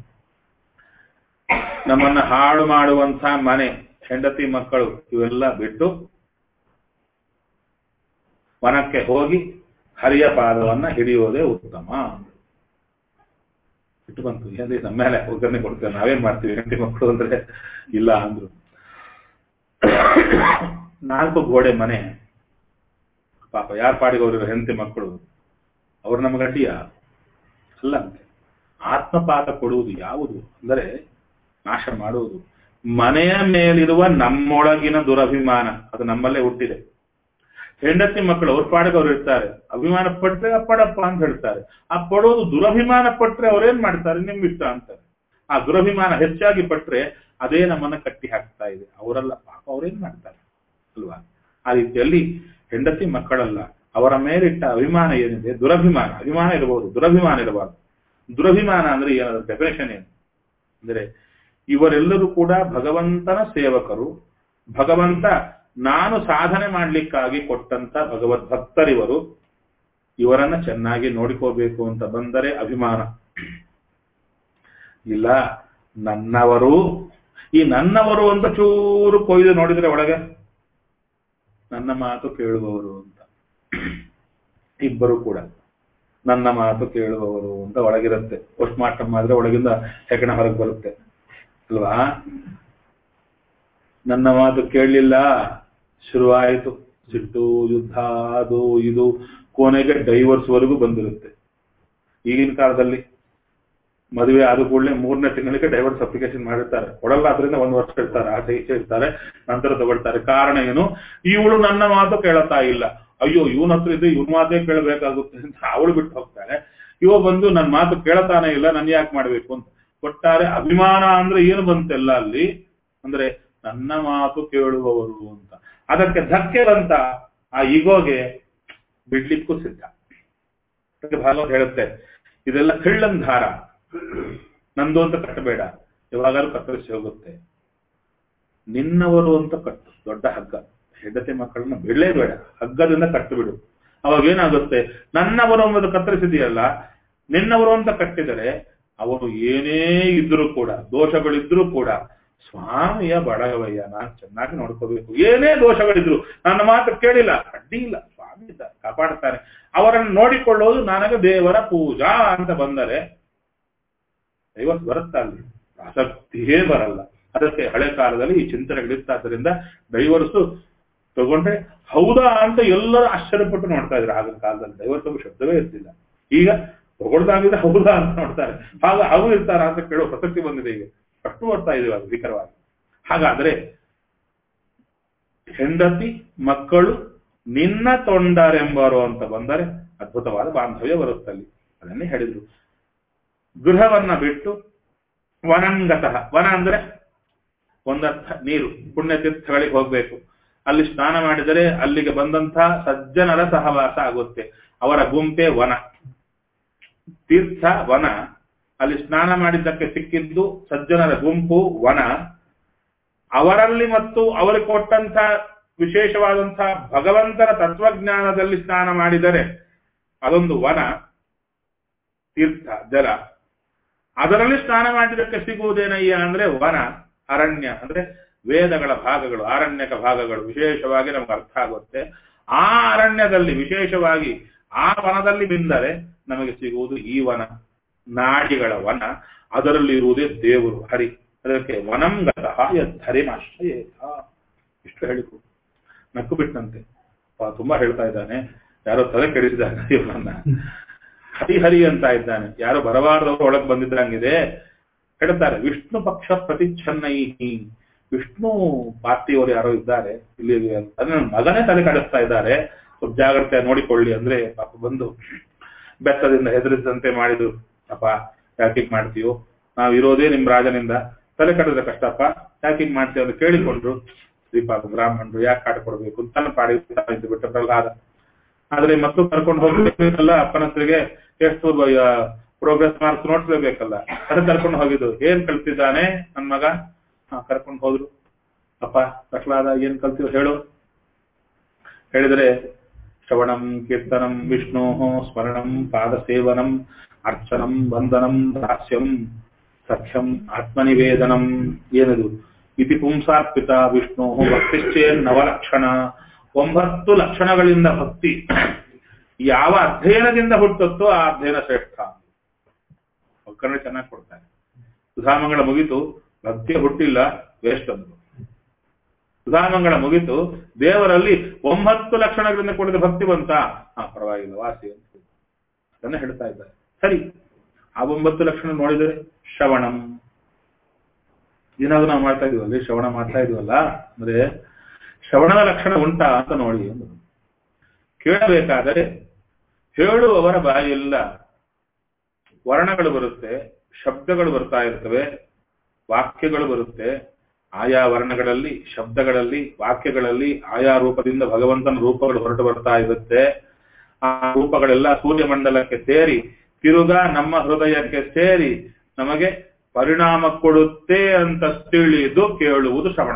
ನಮ್ಮನ್ನ ಹಾಳು ಮಾಡುವಂತ ಮನೆ ಹೆಂಡತಿ ಮಕ್ಕಳು ಇವೆಲ್ಲ ಬಿಟ್ಟು ವನಕ್ಕೆ ಹೋಗಿ ಹರಿಯ ಪಾದವನ್ನ ಹಿಡಿಯೋದೇ ಉತ್ತಮ ಬಿಟ್ಟು ಬಂತು ಏನ್ರಿ ನಮ್ಮ ಮೇಲೆ ಒಗ್ಗರಣೆ ಕೊಡ್ತೇವೆ ನಾವೇನ್ ಮಾಡ್ತೀವಿ ಹೆಂಡತಿ ಮಕ್ಕಳು ಅಂದ್ರೆ ಇಲ್ಲ ಅಂದ್ರು ನಾಲ್ಕು ಗೋಡೆ ಮನೆ ಪಾಪ ಯಾರ ಪಾಡಿಗೆ ಅವ್ರ ಹೆಂಡತಿ ಮಕ್ಕಳು ಅವ್ರು ನಮ್ಗೆ ಅಡ್ಡಿಯ ಅಲ್ಲ ಅಂತೆ ಆತ್ಮಪಾತ ಕೊಡುವುದು ಯಾವುದು ಅಂದರೆ ನಾಶ ಮಾಡುವುದು ಮನೆಯ ಮೇಲಿರುವ ನಮ್ಮೊಳಗಿನ ದುರಭಿಮಾನ ಅದು ನಮ್ಮಲ್ಲೇ ಹುಟ್ಟಿದೆ ಹೆಂಡತಿ ಮಕ್ಕಳು ಅವ್ರ ಪಾಡಿಗೆ ಅವ್ರು ಇರ್ತಾರೆ ಅಭಿಮಾನ ಪಟ್ರೆ ಪಡಪ್ಪ ಅಂತ ಹೇಳ್ತಾರೆ ಆ ಪಡೋದು ದುರಭಿಮಾನ ಪಟ್ರೆ ಅವ್ರೇನ್ ಮಾಡ್ತಾರೆ ನಿಮ್ ಇಷ್ಟ ಅಂತಾರೆ ಆ ದುರಭಿಮಾನ ಹೆಚ್ಚಾಗಿ ಪಟ್ರೆ ಅದೇ ನಮ್ಮನ್ನ ಕಟ್ಟಿ ಹಾಕ್ತಾ ಇದೆ ಅವರಲ್ಲ ಪಾಪ ಅವ್ರೇನ್ ಮಾಡ್ತಾರೆ ಅಲ್ವಾ ಆ ರೀತಿಯಲ್ಲಿ ಹೆಂಡತಿ ಮಕ್ಕಳಲ್ಲ ಅವರ ಮೇಲಿಟ್ಟ ಅಭಿಮಾನ ಏನಿದೆ ದುರಭಿಮಾನ ಅಭಿಮಾನ ಇರಬಹುದು ದುರಭಿಮಾನ ಇರಬಾರ್ದು ದುರಭಿಮಾನ ಅಂದ್ರೆ ಏನಾದ್ರು ಡೆಫಿನೇಷನ್ ಏನು ಅಂದ್ರೆ ಇವರೆಲ್ಲರೂ ಕೂಡ ಭಗವಂತನ ಸೇವಕರು ಭಗವಂತ ನಾನು ಸಾಧನೆ ಮಾಡ್ಲಿಕ್ಕಾಗಿ ಕೊಟ್ಟಂತ ಭಗವದ್ ಭಕ್ತರಿವರು ಇವರನ್ನ ಚೆನ್ನಾಗಿ ನೋಡಿಕೋಬೇಕು ಅಂತ ಬಂದರೆ ಅಭಿಮಾನ ಇಲ್ಲ ನನ್ನವರು ಈ ನನ್ನವರು ಅಂತ ಚೂರು ಕೊಯ್ದು ನೋಡಿದ್ರೆ ಒಳಗೆ ನನ್ನ ಮಾತು ಕೇಳುವವರು ಅಂತ ಇಬ್ಬರು ಕೂಡ ನನ್ನ ಮಾತು ಕೇಳುವವರು ಅಂತ ಒಳಗಿರುತ್ತೆ ಪೋಸ್ಟ್ ಮಾರ್ಟಮ್ ಆದ್ರೆ ಒಳಗಿಂದ ಹೆಗಣ ಹೊರಗೆ ಬರುತ್ತೆ ಅಲ್ವಾ ನನ್ನ ಮಾತು ಕೇಳಲಿಲ್ಲ ಶುರುವಾಯಿತು ಸಿಟ್ಟು ಯುದ್ಧ ಅದು ಇದು ಕೊನೆಗೆ ಡೈವರ್ಸ್ ವರೆಗೂ ಬಂದಿರುತ್ತೆ ಈಗಿನ ಕಾಲದಲ್ಲಿ ಮದುವೆ ಆದ ಕೂಡಲೇ ಮೂರನೇ ತಿಂಗಳಿಗೆ ಡೈವರ್ಸ್ ಅಪ್ಲಿಕೇಶನ್ ಮಾಡಿರ್ತಾರೆ ಕೊಡಲ್ಲ ಅದರಿಂದ ಒಂದು ವರ್ಷ ಇರ್ತಾರೆ ಆಸೆ ಈಚೆ ಇರ್ತಾರೆ ನಂತರ ತಗೊಳ್ತಾರೆ ಕಾರಣ ಏನು ಇವಳು ನನ್ನ ಮಾತು ಕೇಳತಾ ಇಲ್ಲ ಅಯ್ಯೋ ಇವನ ಹತ್ರ ಇದ್ರೆ ಇವನ್ ಮಾತೇ ಕೇಳಬೇಕಾಗುತ್ತೆ ಅಂತ ಅವಳು ಬಿಟ್ಟು ಹೋಗ್ತಾಳೆ ಇವ ಬಂದು ನನ್ನ ಮಾತು ಕೇಳತಾನೆ ಇಲ್ಲ ನನ್ ಯಾಕೆ ಮಾಡ್ಬೇಕು ಅಂತ ಒಟ್ಟಾರೆ ಅಭಿಮಾನ ಅಂದ್ರೆ ಏನು ಬಂತೆಲ್ಲ ಅಲ್ಲಿ ಅಂದ್ರೆ ನನ್ನ ಮಾತು ಕೇಳುವವರು ಅಂತ ಅದಕ್ಕೆ ಧಕ್ಕೆ ಬಂತ ಆ ಈಗೋಗೆ ಬಿಡ್ಲಿಕ್ಕೂ ಸಿದ್ಧ ಅದಕ್ಕೆ ಭಾಗವತ್ ಹೇಳುತ್ತೆ ಇದೆಲ್ಲ ಕಳ್ಳನ್ ದಾರ ನಂದು ಅಂತ ಕಟ್ಟಬೇಡ ಯಾವಾಗಾದ್ರೂ ಕತ್ತರಿಸಿ ಹೋಗುತ್ತೆ ನಿನ್ನವರು ಅಂತ ಕಟ್ಟು ದೊಡ್ಡ ಹಗ್ಗ ಹೆಂಡತಿ ಮಕ್ಕಳನ್ನ ಬಿಡಲೇ ಬೇಡ ಹಗ್ಗದಿಂದ ಕಟ್ಟು ಬಿಡು ಅವಾಗ ಏನಾಗುತ್ತೆ ನನ್ನವರು ಎಂಬುದು ಕತ್ತರಿಸಿದೆಯಲ್ಲ ನಿನ್ನವರು ಅಂತ ಕಟ್ಟಿದರೆ ಅವರು ಏನೇ ಇದ್ರೂ ಕೂಡ ದೋಷಗಳಿದ್ರೂ ಕೂಡ ಸ್ವಾಮಿಯ ಬಡಗವಯ್ಯ ನಾನು ಚೆನ್ನಾಗಿ ನೋಡ್ಕೋಬೇಕು ಏನೇ ದೋಷಗಳಿದ್ರು ನನ್ನ ಮಾತು ಕೇಳಿಲ್ಲ ಅಡ್ಡಿ ಇಲ್ಲ ಸ್ವಾಮಿ ಇದ್ದ ಕಾಪಾಡ್ತಾನೆ ಅವರನ್ನು ನೋಡಿಕೊಳ್ಳೋದು ನನಗೆ ದೇವರ ಪೂಜಾ ಅಂತ ಬಂದರೆ ದೈವತ್ ಬರುತ್ತಾ ಅಲ್ಲಿ ಆಸಕ್ತಿಯೇ ಬರಲ್ಲ ಅದಕ್ಕೆ ಹಳೆ ಕಾಲದಲ್ಲಿ ಈ ಚಿಂತನೆಗಳಿತ್ತಾದ್ದರಿಂದ ಡೈವರ್ಸು ತಗೊಂಡ್ರೆ ಹೌದಾ ಅಂತ ಎಲ್ಲರೂ ಆಶ್ಚರ್ಯಪಟ್ಟು ನೋಡ್ತಾ ಇದ್ರು ಆಗಿನ ಕಾಲದಲ್ಲಿ ಡೈವರ್ಸ್ ಎಂಬ ಶಬ್ದವೇ ಇರ್ತಿಲ್ಲ ಈಗ ತಗೊಳ್ದಾಗಿದೆ ಹೌದಾ ಅಂತ ನೋಡ್ತಾರೆ ಆಗ ಅವರು ಇರ್ತಾರ ಅಂತ ಕೇಳೋ ಪ್ರಸಕ್ತಿ ಬಂದಿದೆ ಈಗ ಅಷ್ಟು ಬರ್ತಾ ಇದೀವಿ ಅದು ಭೀಕರವಾಗಿ ಹಾಗಾದ್ರೆ ಹೆಂಡತಿ ಮಕ್ಕಳು ನಿನ್ನ ತೊಂಡರೆಂಬರು ಅಂತ ಬಂದರೆ ಅದ್ಭುತವಾದ ಬಾಂಧವ್ಯ ಬರುತ್ತಲ್ಲಿ ಅದನ್ನೇ ಹೇಳಿದ್ರು ಗೃಹವನ್ನ ಬಿಟ್ಟು ವನಂಗತಃ ವನ ಅಂದ್ರೆ ಒಂದರ್ಥ ನೀರು ಪುಣ್ಯತೀರ್ಥಗಳಿಗೆ ಹೋಗ್ಬೇಕು ಅಲ್ಲಿ ಸ್ನಾನ ಮಾಡಿದರೆ ಅಲ್ಲಿಗೆ ಬಂದಂತ ಸಜ್ಜನರ ಸಹವಾಸ ಆಗುತ್ತೆ ಅವರ ಗುಂಪೆ ವನ ತೀರ್ಥ ವನ ಅಲ್ಲಿ ಸ್ನಾನ ಮಾಡಿದ್ದಕ್ಕೆ ಸಿಕ್ಕಿದ್ದು ಸಜ್ಜನರ ಗುಂಪು ವನ ಅವರಲ್ಲಿ ಮತ್ತು ಅವರಿಗೆ ಕೊಟ್ಟಂತ ವಿಶೇಷವಾದಂತಹ ಭಗವಂತನ ತತ್ವಜ್ಞಾನದಲ್ಲಿ ಸ್ನಾನ ಮಾಡಿದರೆ ಅದೊಂದು ವನ ತೀರ್ಥ ಜಲ ಅದರಲ್ಲಿ ಸ್ನಾನ ಮಾಡಿದಕ್ಕೆ ಸಿಗುವುದೇನಯ್ಯ ಅಂದ್ರೆ ವನ ಅರಣ್ಯ ಅಂದ್ರೆ ವೇದಗಳ ಭಾಗಗಳು ಆರಣ್ಯಕ ಭಾಗಗಳು ವಿಶೇಷವಾಗಿ ನಮ್ಗೆ ಅರ್ಥ ಆಗುತ್ತೆ ಆ ಅರಣ್ಯದಲ್ಲಿ ವಿಶೇಷವಾಗಿ ಆ ವನದಲ್ಲಿ ಬಿಂದರೆ ನಮಗೆ ಸಿಗುವುದು ಈ ವನ ನಾಡಿಗಳ ವನ ಅದರಲ್ಲಿ ಇರುವುದೇ ದೇವರು ಹರಿ ಅದಕ್ಕೆ ವನಂ ಗತಃ ಯದ್ಧರಿಮಾಶ್ರಯೇತ ಇಷ್ಟು ಹೇಳಿಕು ನಕ್ಕು ಬಿಟ್ಟಂತೆ ಅಪ್ಪ ತುಂಬಾ ಹೇಳ್ತಾ ಇದ್ದಾನೆ ಯಾರೋ ತಲೆ ಕೆಡಿಸಿದ್ದಾನೆ ಇವನನ್ನ ಹರಿಹರಿ ಅಂತ ಇದ್ದಾನೆ ಯಾರೋ ಬರಬಾರದವರು ಒಳಗೆ ಬಂದಿದ್ದಂಗಿದೆ ಹೇಳ್ತಾರೆ ವಿಷ್ಣು ಪಕ್ಷ ಪ್ರತಿಚ್ಛನ್ನೈ ವಿಷ್ಣು ಪಾರ್ಟಿಯವರು ಯಾರೋ ಇದ್ದಾರೆ ಇಲ್ಲಿ ಅದನ್ನ ಮಗನೇ ತಲೆ ಕಡಿಸ್ತಾ ಇದ್ದಾರೆ ಸ್ವಲ್ಪ ಜಾಗ್ರತೆ ನೋಡಿಕೊಳ್ಳಿ ಅಂದ್ರೆ ಪಾಪ ಬಂದು ಬೆತ್ತದಿಂದ ಹೆದರಿಸಿದಂತೆ ಮಾಡಿದ್ರು ಅಪ್ಪ ಯಾಕೆ ಮಾಡ್ತೀವೋ ನಾವ್ ಇರೋದೇ ನಿಮ್ ರಾಜನಿಂದ ತಲೆ ಕಡಿದ್ರೆ ಕಷ್ಟಪ್ಪ ಯಾಕೆ ಮಾಡ್ತೀವಿ ಅಂತ ಕೇಳಿಕೊಂಡ್ರು ಶ್ರೀಪಾಪ ಬ್ರಾಹ್ಮಣರು ಯಾಕೆ ಕಾಟ ಕೊಡ್ಬೇಕು ಅಂತ ಪಾಡಿ ಇದ್ದು ಬಿಟ್ಟ ಪ್ರಹ್ಲಾದ ಆದ್ರೆ ಮತ್ತು ಕರ್ಕೊಂಡು ಹೋಗ್ಬೇಕಲ್ಲ ಅಪ್ಪನ ಹತ್ರಿಗೆ ಎಷ್ಟು ಪ್ರೋಗ್ರೆಸ್ ಮಾರ್ಕ್ಸ್ ನೋಡ್ಸ್ಲೇಬೇಕಲ್ಲ ಅದು ಕರ್ಕೊಂಡು ಹೋಗಿದ್ದು ಏನ್ ಕಲ್ತಿದ್ದಾನೆ ನನ್ ಮಗ ಹಾ ಕರ್ಕೊಂಡು ಹೋದ್ರು ಅಪ್ಪ ಪ್ರಹ್ಲಾದ ಏನ್ ಕಲ್ತೀವ್ ಹೇಳು ಹೇಳಿದ್ರೆ ಶ್ರವಣಂ ಕೀರ್ತನಂ ವಿಷ್ಣೋ ಸ್ಮರಣಂ ಪಾದ ಸೇವನಂ ಅರ್ಚನಂ ವಂದನಂ ದಾಸ್ಯಂ ಸಖ್ಯಂ ಆತ್ಮನಿವೇದನಂ ಏನದು ಇತಿ ಪುಂಸಾರ್ಪಿತ ವಿಷ್ಣು ಭಕ್ತಿಶ್ಚೇನ್ ನವಲಕ್ಷಣ ಒಂಬತ್ತು ಲಕ್ಷಣಗಳಿಂದ ಭಕ್ತಿ ಯಾವ ಅಧ್ಯಯನದಿಂದ ಹುಟ್ಟುತ್ತೋ ಆ ಅಧ್ಯಯನ ಶ್ರೇಷ್ಠ ಒಕ್ಕರಣೆ ಚೆನ್ನಾಗಿ ಕೊಡ್ತಾರೆ ಸುಧಾಮಂಗಳ ಮುಗಿತು ಭಕ್ತಿ ಹುಟ್ಟಿಲ್ಲ ವೇಸ್ಟ್ ಅಂದ್ರು ಸುಧಾಮಂಗಳ ಮುಗಿತು ದೇವರಲ್ಲಿ ಒಂಬತ್ತು ಲಕ್ಷಣಗಳಿಂದ ಕೂಡಿದ ಭಕ್ತಿ ಬಂತ ಹಾ ಪರವಾಗಿಲ್ಲ ವಾಸಿ ಅಂತ ಅದನ್ನ ಹೇಳ್ತಾ ಇದ್ದಾರೆ ಸರಿ ಆ ಒಂಬತ್ತು ಲಕ್ಷಣ ನೋಡಿದರೆ ಶ್ರವಣಂ ಏನಾದ್ರು ನಾವು ಮಾಡ್ತಾ ಇದೀವಲ್ಲಿ ಶ್ರವಣ ಮಾಡ್ತಾ ಇದೀವಲ್ಲ ಅಂದ್ರೆ ಶ್ರವಣದ ಲಕ್ಷಣ ಉಂಟಾ ಅಂತ ನೋಡಿ ಅಂದ್ರು. ಕೇಳಬೇಕಾದರೆ ಹೇಳುವವರ ಬಾಯಿಲ್ಲ ವರ್ಣಗಳು ಬರುತ್ತೆ ಶಬ್ದಗಳು ಬರ್ತಾ ಇರ್ತವೆ ವಾಕ್ಯಗಳು ಬರುತ್ತೆ ಆಯಾ ವರ್ಣಗಳಲ್ಲಿ ಶಬ್ದಗಳಲ್ಲಿ ವಾಕ್ಯಗಳಲ್ಲಿ ಆಯಾ ರೂಪದಿಂದ ಭಗವಂತನ ರೂಪಗಳು ಹೊರಟು ಬರ್ತಾ ಇರುತ್ತೆ ಆ ರೂಪಗಳೆಲ್ಲ ಸೂರ್ಯಮಂಡಲಕ್ಕೆ ಸೇರಿ ತಿರುಗಾ ನಮ್ಮ ಹೃದಯಕ್ಕೆ ಸೇರಿ ನಮಗೆ ಪರಿಣಾಮ ಕೊಡುತ್ತೆ ಅಂತ ತಿಳಿದು ಕೇಳುವುದು ಶ್ರವಣ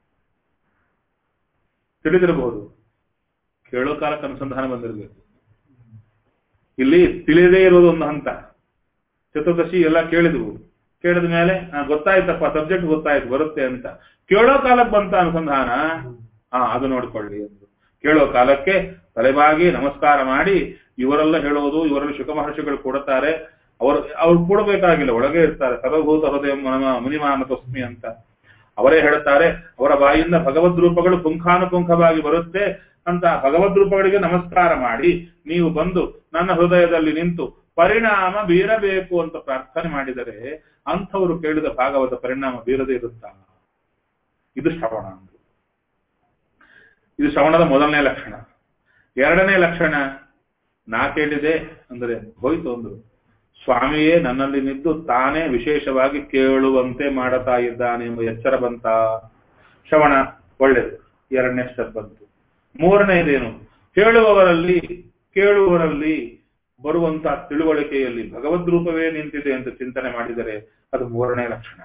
ತಿಳಿದಿರಬಹುದು ಕೇಳೋ ಕಾಲಕ್ಕೆ ಅನುಸಂಧಾನ ಬಂದಿರಬೇಕು ಇಲ್ಲಿ ತಿಳಿದೇ ಇರೋದು ಒಂದು ಹಂತ ಚತುರ್ದಶಿ ಎಲ್ಲ ಕೇಳಿದ್ವು ಕೇಳಿದ ಮೇಲೆ ಆ, ಗೊತ್ತಾಯ್ತಪ್ಪ ಸಬ್ಜೆಕ್ಟ್ ಗೊತ್ತಾಯ್ತು ಬರುತ್ತೆ ಅಂತ ಕೇಳೋ ಕಾಲಕ್ಕೆ ಬಂತ ಅನುಸಂಧಾನ ಹಾ ಅದು ನೋಡ್ಕೊಳ್ಳಿ ಎಂದು ಕೇಳೋ ಕಾಲಕ್ಕೆ ತಲೆಬಾಗಿ ನಮಸ್ಕಾರ ಮಾಡಿ ಇವರೆಲ್ಲ ಹೇಳೋದು ಇವರಲ್ಲಿ ಶುಕ ಮಹರ್ಷಿಗಳು ಕೊಡುತ್ತಾರೆ ಅವರು ಅವ್ರು ಕೊಡಬೇಕಾಗಿಲ್ಲ ಒಳಗೆ ಇರ್ತಾರೆ ಸರ್ವಭೂತ ಹೃದಯ ಮುನಿಮಾನ ತಸ್ಮಿ ಅಂತ ಅವರೇ ಹೇಳುತ್ತಾರೆ ಅವರ ಬಾಯಿಂದ ಭಗವದ್ ರೂಪಗಳು ಪುಂಖಾನುಪುಂಖವಾಗಿ ಬರುತ್ತೆ ಅಂತ ಭಗವದ್ ರೂಪಗಳಿಗೆ ನಮಸ್ಕಾರ ಮಾಡಿ ನೀವು ಬಂದು ನನ್ನ ಹೃದಯದಲ್ಲಿ ನಿಂತು ಪರಿಣಾಮ ಬೀರಬೇಕು ಅಂತ ಪ್ರಾರ್ಥನೆ ಮಾಡಿದರೆ ಅಂಥವರು ಕೇಳಿದ ಭಾಗವತ ಪರಿಣಾಮ ಬೀರದೇ ಇರುತ್ತಾ ಇದು ಶ್ರವಣ ಅಂದ್ರು ಇದು ಶ್ರವಣದ ಮೊದಲನೇ ಲಕ್ಷಣ ಎರಡನೇ ಲಕ್ಷಣ ನಾ ಕೇಳಿದೆ ಅಂದ್ರೆ ಹೋಯ್ತು ಅಂದ್ರು ಸ್ವಾಮಿಯೇ ನನ್ನಲ್ಲಿ ನಿದ್ದು ತಾನೇ ವಿಶೇಷವಾಗಿ ಕೇಳುವಂತೆ ಮಾಡುತ್ತಾ ಇದ್ದಾನೆ ಎಂಬ ಎಚ್ಚರ ಬಂತ ಶ್ರವಣ ಒಳ್ಳೆಯದು ಎರಡನೇ ಸ್ಟೆಪ್ ಬಂತು ಮೂರನೇದೇನು ಹೇಳುವವರಲ್ಲಿ ಕೇಳುವವರಲ್ಲಿ ಬರುವಂತಹ ತಿಳುವಳಿಕೆಯಲ್ಲಿ ಭಗವದ್ ರೂಪವೇ ನಿಂತಿದೆ ಅಂತ ಚಿಂತನೆ ಮಾಡಿದರೆ ಅದು ಮೂರನೇ ಲಕ್ಷಣ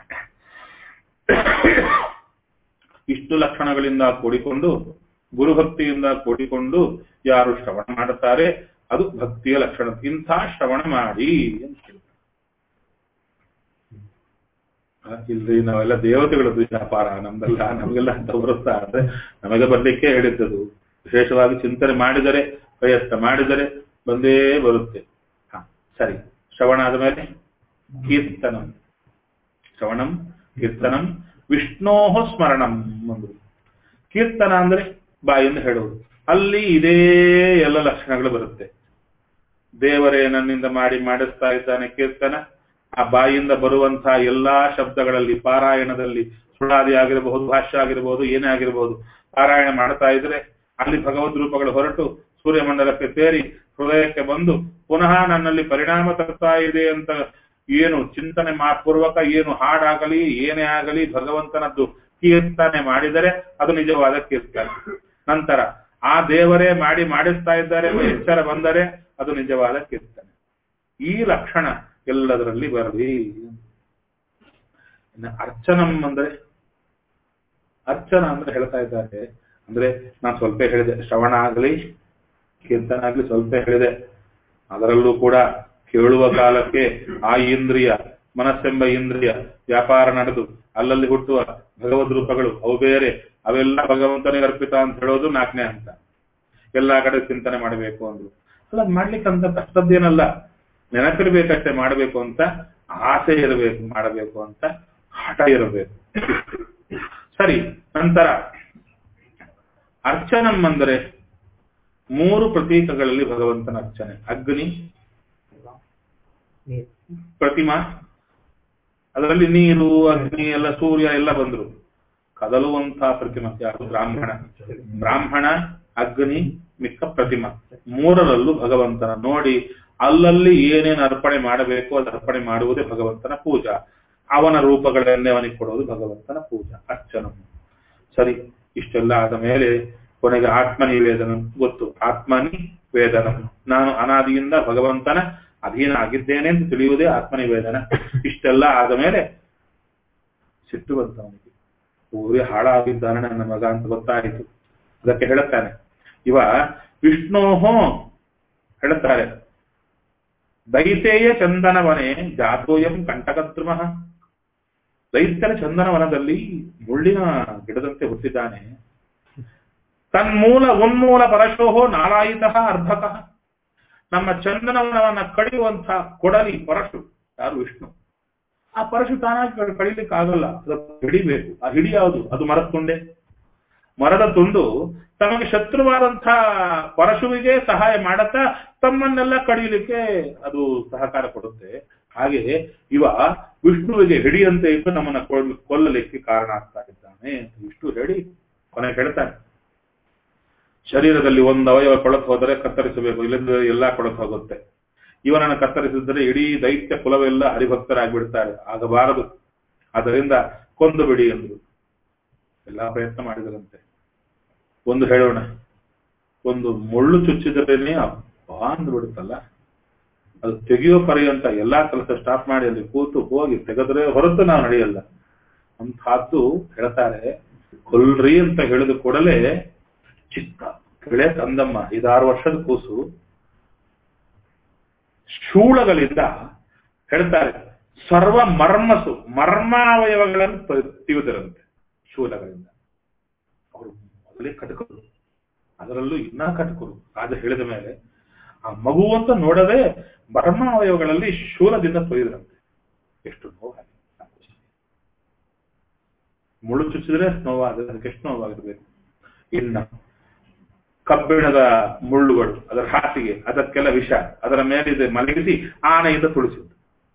ಇಷ್ಟು ಲಕ್ಷಣಗಳಿಂದ ಕೂಡಿಕೊಂಡು ಗುರುಭಕ್ತಿಯಿಂದ ಕೂಡಿಕೊಂಡು ಯಾರು ಶ್ರವಣ ಮಾಡುತ್ತಾರೆ ಅದು ಭಕ್ತಿಯ ಲಕ್ಷಣ ಇಂಥ ಶ್ರವಣ ಮಾಡಿ ಅಂತ ಹೇಳ್ತಾರೆ. ಆ, ಇಲ್ರಿ ನಾವೆಲ್ಲ ದೇವತೆಗಳದ್ದು ವ್ಯಾಪಾರ ನಮ್ದೆಲ್ಲ ನಮಗೆಲ್ಲ ಅಂತ ಬರುತ್ತಾ ಅಂದ್ರೆ ನಮಗೆ ಬರ್ಲಿಕ್ಕೆ ಹೇಳಿದ್ದದು ವಿಶೇಷವಾಗಿ ಚಿಂತನೆ ಮಾಡಿದರೆ ಪ್ರಯತ್ನ ಮಾಡಿದರೆ ಬಂದೇ ಬರುತ್ತೆ ಹ ಸರಿ ಶ್ರವಣ ಆದ ಮೇಲೆ ಕೀರ್ತನಂ ಶ್ರವಣಂ ಕೀರ್ತನಂ ವಿಷ್ಣೋಹ ಸ್ಮರಣಂ ಅಂದ್ರು ಕೀರ್ತನ ಅಂದ್ರೆ ಬಾಯಿಂದ ಹೇಳುವುದು ಅಲ್ಲಿ ಇದೇ ಎಲ್ಲ ಲಕ್ಷಣಗಳು ಬರುತ್ತೆ ದೇವರೇ ನನ್ನಿಂದ ಮಾಡಿ ಮಾಡಿಸ್ತಾ ಇದ್ದಾನೆ ಕೀರ್ತನ ಆ ಬಾಯಿಂದ ಬರುವಂತಹ ಎಲ್ಲಾ ಶಬ್ದಗಳಲ್ಲಿ ಪಾರಾಯಣದಲ್ಲಿ ಸುಳಾದಿ ಆಗಿರಬಹುದು ಭಾಷ್ಯ ಆಗಿರಬಹುದು ಏನೇ ಆಗಿರಬಹುದು ಪಾರಾಯಣ ಮಾಡ್ತಾ ಇದ್ರೆ ಅಲ್ಲಿ ಭಗವದ್ ರೂಪಗಳು ಹೊರಟು ಸೂರ್ಯಮಂಡಲಕ್ಕೆ ಸೇರಿ ಹೃದಯಕ್ಕೆ ಬಂದು ಪುನಃ ನನ್ನಲ್ಲಿ ಪರಿಣಾಮ ತರ್ತಾ ಇದೆ ಅಂತ ಏನು ಚಿಂತನೆ ಮಾ ಪೂರ್ವಕ ಏನು ಹಾಡಾಗಲಿ ಏನೇ ಆಗಲಿ ಭಗವಂತನದ್ದು ಕೀರ್ತನೆ ಮಾಡಿದರೆ ಅದು ನಿಜವಾದ ಕೀರ್ತನೆ ನಂತರ ಆ ದೇವರೇ ಮಾಡಿ ಮಾಡಿಸ್ತಾ ಇದ್ದಾರೆ ಎಂಬ ಎಚ್ಚರ ಬಂದರೆ ಅದು ನಿಜವಾದ ಕೀರ್ತನೆ ಈ ಲಕ್ಷಣ ಎಲ್ಲದರಲ್ಲಿ ಬರಲಿ ಇನ್ನು ಅರ್ಚನಂ ಅಂದ್ರೆ ಅರ್ಚನ ಅಂದ್ರೆ ಹೇಳ್ತಾ ಇದ್ದಾರೆ ಅಂದ್ರೆ ನಾನು ಸ್ವಲ್ಪ ಹೇಳಿದೆ ಶ್ರವಣ ಆಗಲಿ ಕೀರ್ತನ ಆಗ್ಲಿ ಸ್ವಲ್ಪ ಹೇಳಿದೆ ಅದರಲ್ಲೂ ಕೂಡ ಕೇಳುವ ಕಾಲಕ್ಕೆ ಆ ಇಂದ್ರಿಯ ಮನಸ್ಸೆಂಬ ಇಂದ್ರಿಯ ವ್ಯಾಪಾರ ನಡೆದು ಅಲ್ಲಲ್ಲಿ ಹುಟ್ಟುವ ಭಗವದ್ ರೂಪಗಳು ಅವು ಬೇರೆ ಅವೆಲ್ಲ ಭಗವಂತನಿಗೆ ಅರ್ಪಿತ ಅಂತ ಹೇಳೋದು ನಾಲ್ಕನೇ ಹಂತ ಎಲ್ಲಾ ಕಡೆ ಚಿಂತನೆ ಮಾಡಬೇಕು ಅಂದ್ರು ಅಲ್ಲ ಮಾಡ್ಲಿಕ್ಕೆ ಅಂತ ಕಷ್ಟದ್ದೇನಲ್ಲ ನೆನಪಿರ್ಬೇಕಷ್ಟೇ ಮಾಡಬೇಕು ಅಂತ ಆಸೆ ಇರಬೇಕು ಮಾಡಬೇಕು ಅಂತ ಹಠ ಇರಬೇಕು ಸರಿ ನಂತರ ಅರ್ಚನಂ ಅಂದರೆ ಮೂರು ಪ್ರತೀಕಗಳಲ್ಲಿ ಭಗವಂತನ ಅರ್ಚನೆ ಅಗ್ನಿ ನೀರು ಪ್ರತಿಮಾ ಅದರಲ್ಲಿ ನೀರು ಅಗ್ನಿ ಎಲ್ಲ ಸೂರ್ಯ ಎಲ್ಲ ಬಂದ್ರು ಕದಲುವಂತಹ ಪ್ರತಿಮಾ ಯಾರು ಬ್ರಾಹ್ಮಣ ಬ್ರಾಹ್ಮಣ ಅಗ್ನಿ ಮಿಕ್ಕ ಪ್ರತಿಮಾ ಮೂರರಲ್ಲೂ ಭಗವಂತನ ನೋಡಿ ಅಲ್ಲಲ್ಲಿ ಏನೇನು ಅರ್ಪಣೆ ಮಾಡಬೇಕು ಅದು ಅರ್ಪಣೆ ಮಾಡುವುದೇ ಭಗವಂತನ ಪೂಜಾ ಅವನ ರೂಪಗಳನ್ನೇ ಅವನಿಗೆ ಕೊಡುವುದು ಭಗವಂತನ ಪೂಜಾ ಅರ್ಚನ ಸರಿ ಇಷ್ಟೆಲ್ಲ ಆದ ಮೇಲೆ ಕೊನೆಗೆ ಆತ್ಮ ನಿವೇದನ ಗೊತ್ತು ಆತ್ಮನಿ ವೇದನ ನಾನು ಅನಾದಿಯಿಂದ ಭಗವಂತನ ಅಧೀನ ಆಗಿದ್ದೇನೆ ಅಂತ ತಿಳಿಯುವುದೇ ಆತ್ಮ ನಿವೇದನ ಇಷ್ಟೆಲ್ಲ ಆದ ಮೇಲೆ ಸಿಟ್ಟು ಬಂತ ಅವನಿಗೆ ಊರೇ ಹಾಳಾಗಿದ್ದಾನೆ ನನ್ನ ಮಗ ಅಂತ ಗೊತ್ತಾಯಿತು ಅದಕ್ಕೆ ಹೇಳುತ್ತಾನೆ ಇವ ವಿಷ್ಣೋಹೋ ಹೇಳುತ್ತಾರೆ ದೈತೇಯ ಚಂದನವನೇ ಜಾತೋಯಂ ಕಂಟಕದ್ರುಮ ದೈತ್ಯನ ಚಂದನವನದಲ್ಲಿ ಮುಳ್ಳಿನ ಗಿಡದಂತೆ ಹುಟ್ಟಿದ್ದಾನೆ ತನ್ಮೂಲ ಉನ್ಮೂಲ ಪರಶೋಹೋ ನಾರಾಯಿತ ಅರ್ಧಕ ನಮ್ಮ ಚಂದನವನವನ್ನ ಕಡಿಯುವಂತಹ ಕೊಡಲಿ ಪರಶು ಯಾರು ವಿಷ್ಣು ಆ ಪರಶು ತಾನಾಗಿ ಕಡಿ- ಕಡಿಲಿಕ್ಕೆ ಆಗಲ್ಲ ಅದಕ್ಕೆ ಹಿಡಿಬೇಕು ಆ ಹಿಡಿ ಯಾವುದು ಅದು ಮರದ ತುಂಡೆ ಮರದ ತುಂಡು ತಮಗೆ ಶತ್ರುವಾದಂತಹ ಪರಶುವಿಗೆ ಸಹಾಯ ಮಾಡತ್ತಾ ತಮ್ಮನ್ನೆಲ್ಲ ಕಡಿಯಲಿಕ್ಕೆ ಅದು ಸಹಕಾರ ಕೊಡುತ್ತೆ ಹಾಗೆ ಇವ ವಿಷ್ಣುವಿಗೆ ಹಿಡಿಯಂತೆ ಇದ್ದು ನಮ್ಮನ್ನ ಕೊಲ್- ಕೊಲ್ಲಲಿಕ್ಕೆ ಕಾರಣ ಆಗ್ತಾ ಇದ್ದಾನೆ ವಿಷ್ಣು ಹೇಳಿ ಕೊನೆ ಹೇಳ್ತಾನೆ ಶರೀರದಲ್ಲಿ ಒಂದು ಅವಯವ ಕೊಳತು ಹೋದರೆ ಕತ್ತರಿಸಬೇಕು ಇಲ್ಲದ್ರೆ ಎಲ್ಲಾ ಕೊಳತು ಹೋಗುತ್ತೆ ಇವನನ್ನು ಕತ್ತರಿಸಿದರೆ ಇಡೀ ದೈತ್ಯ ಕುಲವೆಲ್ಲ ಹರಿಭಕ್ತರಾಗ್ಬಿಡ್ತಾರೆ ಆಗಬಾರದು ಅದರಿಂದ ಕೊಂದು ಬಿಡಿ ಎಂದ್ರು ಎಲ್ಲಾ ಪ್ರಯತ್ನ ಮಾಡಿದರಂತೆ ಒಂದು ಹೇಳೋಣ ಒಂದು ಮುಳ್ಳು ಚುಚ್ಚಿದ್ರೇನೆ ಅಬ್ಬಾ ಅಂದ್ಬಿಡುತ್ತಲ್ಲ ಅದು ತೆಗೆಯೋ ಪರ್ಯಂತ ಎಲ್ಲಾ ಕೆಲಸ ಸ್ಟಾಪ್ ಮಾಡಿ ಅಲ್ಲಿ ಕೂತು ಹೋಗಿ ತೆಗೆದ್ರೆ ಹೊರತು ನಾವು ನಡೆಯಲ್ಲ ಅಂತಹದ್ದು ಹೇಳ್ತಾರೆ ಕೊಲ್ರಿ ಅಂತ ಹೇಳಿದ ಕೂಡಲೇ ಚಿಕ್ಕ ಕೆಳೆ ಕಂದಮ್ಮ ಐದಾರು ವರ್ಷದ ಕೂಸು ಶೂಳಗಳಿಂದ ಹೇಳ್ತಾರೆ ಸರ್ವ ಮರ್ಮಸು ಮರ್ಮಾವಯವಗಳನ್ನು ತಿವಿದರಂತೆ ಶೂಲಗಳಿಂದ ಅವರು ಮೊದಲೇ ಕಟಕರು ಅದರಲ್ಲೂ ಇನ್ನ ಕಟಕರು ರಾಜ ಹೇಳಿದ ಮೇಲೆ ಆ ಮಗು ಅಂತ ನೋಡದೆ ಮರ್ಮಾವಯವಗಳಲ್ಲಿ ಶೂಲದಿಂದ ತೊಯ್ದ್ರಂತೆ ಎಷ್ಟು ನೋವಾಗಿ ಮುಳ್ಳು ಚುಚ್ಚಿದ್ರೆ ನೋವಾದ್ರೆ ಅದಕ್ಕೆ ಎಷ್ಟು ನೋವಾಗಿರ್ಬೇಕು ಇನ್ನ ಕಬ್ಬಿಣದ ಮುಳ್ಳುಗಳು ಅದರ ಹಾಸಿಗೆ ಅದಕ್ಕೆಲ್ಲ ವಿಷ ಅದರ ಮೇಲಿದೆ ಮಲಗಿಸಿ ಆನೆಯಿಂದ ತುಳಿಸಿದ್ದು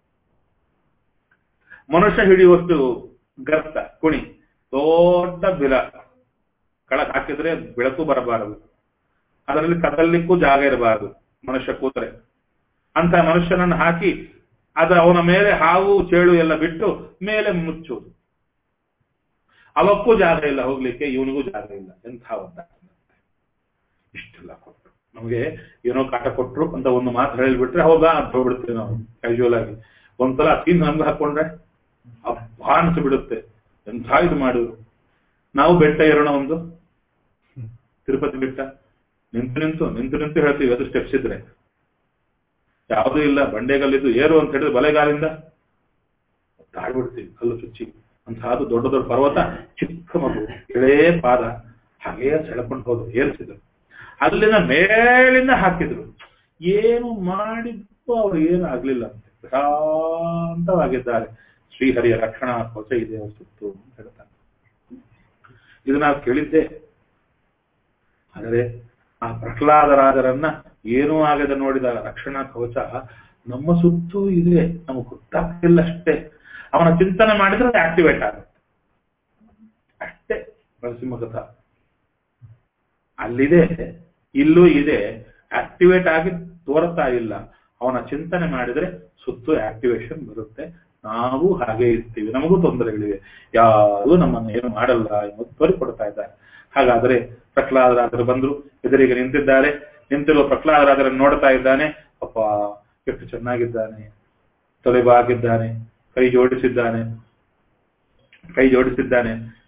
ಮನುಷ್ಯ ಹಿಡಿಯುವಷ್ಟು ಗರ್ತ ಕುಣಿ ದೊಡ್ಡ ಬಿಲ ಕಳಕ್ ಹಾಕಿದ್ರೆ ಬೆಳಕು ಬರಬಾರದು ಅದರಲ್ಲಿ ಕದಲಿಕ್ಕೂ ಜಾಗ ಇರಬಾರದು ಮನುಷ್ಯ ಕೂತರೆ ಅಂತ ಮನುಷ್ಯನನ್ನು ಹಾಕಿ ಅದು ಅವನ ಮೇಲೆ ಹಾವು ಚೇಳು ಎಲ್ಲ ಬಿಟ್ಟು ಮೇಲೆ ಮುಚ್ಚುವುದು ಅವಕ್ಕೂ ಜಾಗ ಇಲ್ಲ ಹೋಗ್ಲಿಕ್ಕೆ ಇವನಿಗೂ ಜಾಗ ಇಲ್ಲ ಎಂಥ ಒದ್ದ ಇಷ್ಟೆಲ್ಲ ಕೊಟ್ರು ನಮಗೆ ಏನೋ ಕಾಟ ಕೊಟ್ರು ಅಂತ ಒಂದು ಮಾತು ಹೇಳಿಬಿಟ್ರೆ ಹೌದಾ ಅಂತ ಹೋಗ್ಬಿಡ್ತೀವಿ ನಾವು ಕ್ಯಾಶುವಲ್ ಆಗಿ ಒಂದ್ಸಲ ತಿಂದು ನಮ್ಗೆ ಹಾಕೊಂಡ್ರೆ ಅಬ್ಬಾ ಅನ್ಸ್ಬಿಡುತ್ತೆ ಎಂಥ ಇದು ಮಾಡಿದ್ರು ನಾವು ಬೆಟ್ಟ ಏರೋಣ ಒಂದು ತಿರುಪತಿ ಬೆಟ್ಟ ನಿಂತು ನಿಂತು ನಿಂತು ನಿಂತು ಹೇಳ್ತೀವಿ ಅದು ಸ್ಟೆಪ್ಸ್ ಇದ್ರೆ ಯಾವುದೂ ಇಲ್ಲ ಬಂಡೆಗಲ್ಲಿದ್ದು ಏರು ಅಂತ ಹೇಳಿದ್ರೆ ಬಲೆಗಾಲಿಂದ ತಾಳ್ಬಿಡ್ತೀವಿ ಕಲ್ಲು ಚುಚ್ಚಿ ಅಂತಹದ್ದು ದೊಡ್ಡ ದೊಡ್ಡ ಪರ್ವತ ಚಿಕ್ಕ ಮಗು ಎಳೇ ಪಾದ ಹಾಗೇ ಸೆಳ್ಕೊಂಡು ಹೋದ್ರು ಏರಿಸಿದ್ರು ಅಲ್ಲಿನ ಮೇಲಿಂದ ಹಾಕಿದ್ರು ಏನು ಮಾಡಿದ್ದು ಅವ್ರು ಏನು ಆಗ್ಲಿಲ್ಲ ಅಂತೆ ಪ್ರಶಾಂತವಾಗಿದ್ದಾರೆ ಶ್ರೀಹರಿಯ ರಕ್ಷಣಾ ಕವಚ ಇದೆ ಅವ್ರ ಸುತ್ತು ಅಂತ ಹೇಳ್ತಾರೆ ಇದು ನಾವು ಕೇಳಿದ್ದೆ ಆದರೆ ಆ ಪ್ರಹ್ಲಾದರಾಜರನ್ನ ಏನೂ ಆಗದೆ ನೋಡಿದ ರಕ್ಷಣಾ ಕವಚ ನಮ್ಮ ಸುತ್ತೂ ಇದೆ ನಮಗೆ ಗೊತ್ತಾಗ್ತಿಲ್ಲ ಅಷ್ಟೇ ಅವನ ಚಿಂತನೆ ಮಾಡಿದ್ರೆ ಅದು ಆಕ್ಟಿವೇಟ್ ಆಗುತ್ತೆ ಅಷ್ಟೇ ನರಸಿಂಹ ಕಥಾ ಅಲ್ಲಿದೆ ಇಲ್ಲೂ ಇದೆ ಆಕ್ಟಿವೇಟ್ ಆಗಿ ತೋರ್ತಾ ಇಲ್ಲ ಅವನ ಚಿಂತನೆ ಮಾಡಿದ್ರೆ ಸುತ್ತು ಆಕ್ಟಿವೇಶನ್ ಬರುತ್ತೆ ನಾವು ಹಾಗೆ ಇರ್ತೀವಿ ನಮಗೂ ತೊಂದರೆಗಳಿವೆ ಯಾರು ನಮ್ಮನ್ನು ಏನು ಮಾಡಲ್ಲ ಎಂಬುದು ತೋರಿಕೊಡ್ತಾ ಇದ್ದಾರೆ ಹಾಗಾದ್ರೆ ಪ್ರಹ್ಲಾದರಾಜರು ಬಂದ್ರು ಎದುರಿಗೆ ನಿಂತಿದ್ದಾರೆ ನಿಂತಿರುವ ಪ್ರಹ್ಲಾದರಾಜರನ್ನು ನೋಡ್ತಾ ಇದ್ದಾನೆ ಅಪ್ಪ ಎಷ್ಟು ಚೆನ್ನಾಗಿದ್ದಾನೆ ತಲೆ ಬಾಗಿದ್ದಾನೆ ಕೈ ಜೋಡಿಸಿದ್ದಾನೆ ಕೈ ಜೋಡಿಸಿದ್ದಾನೆ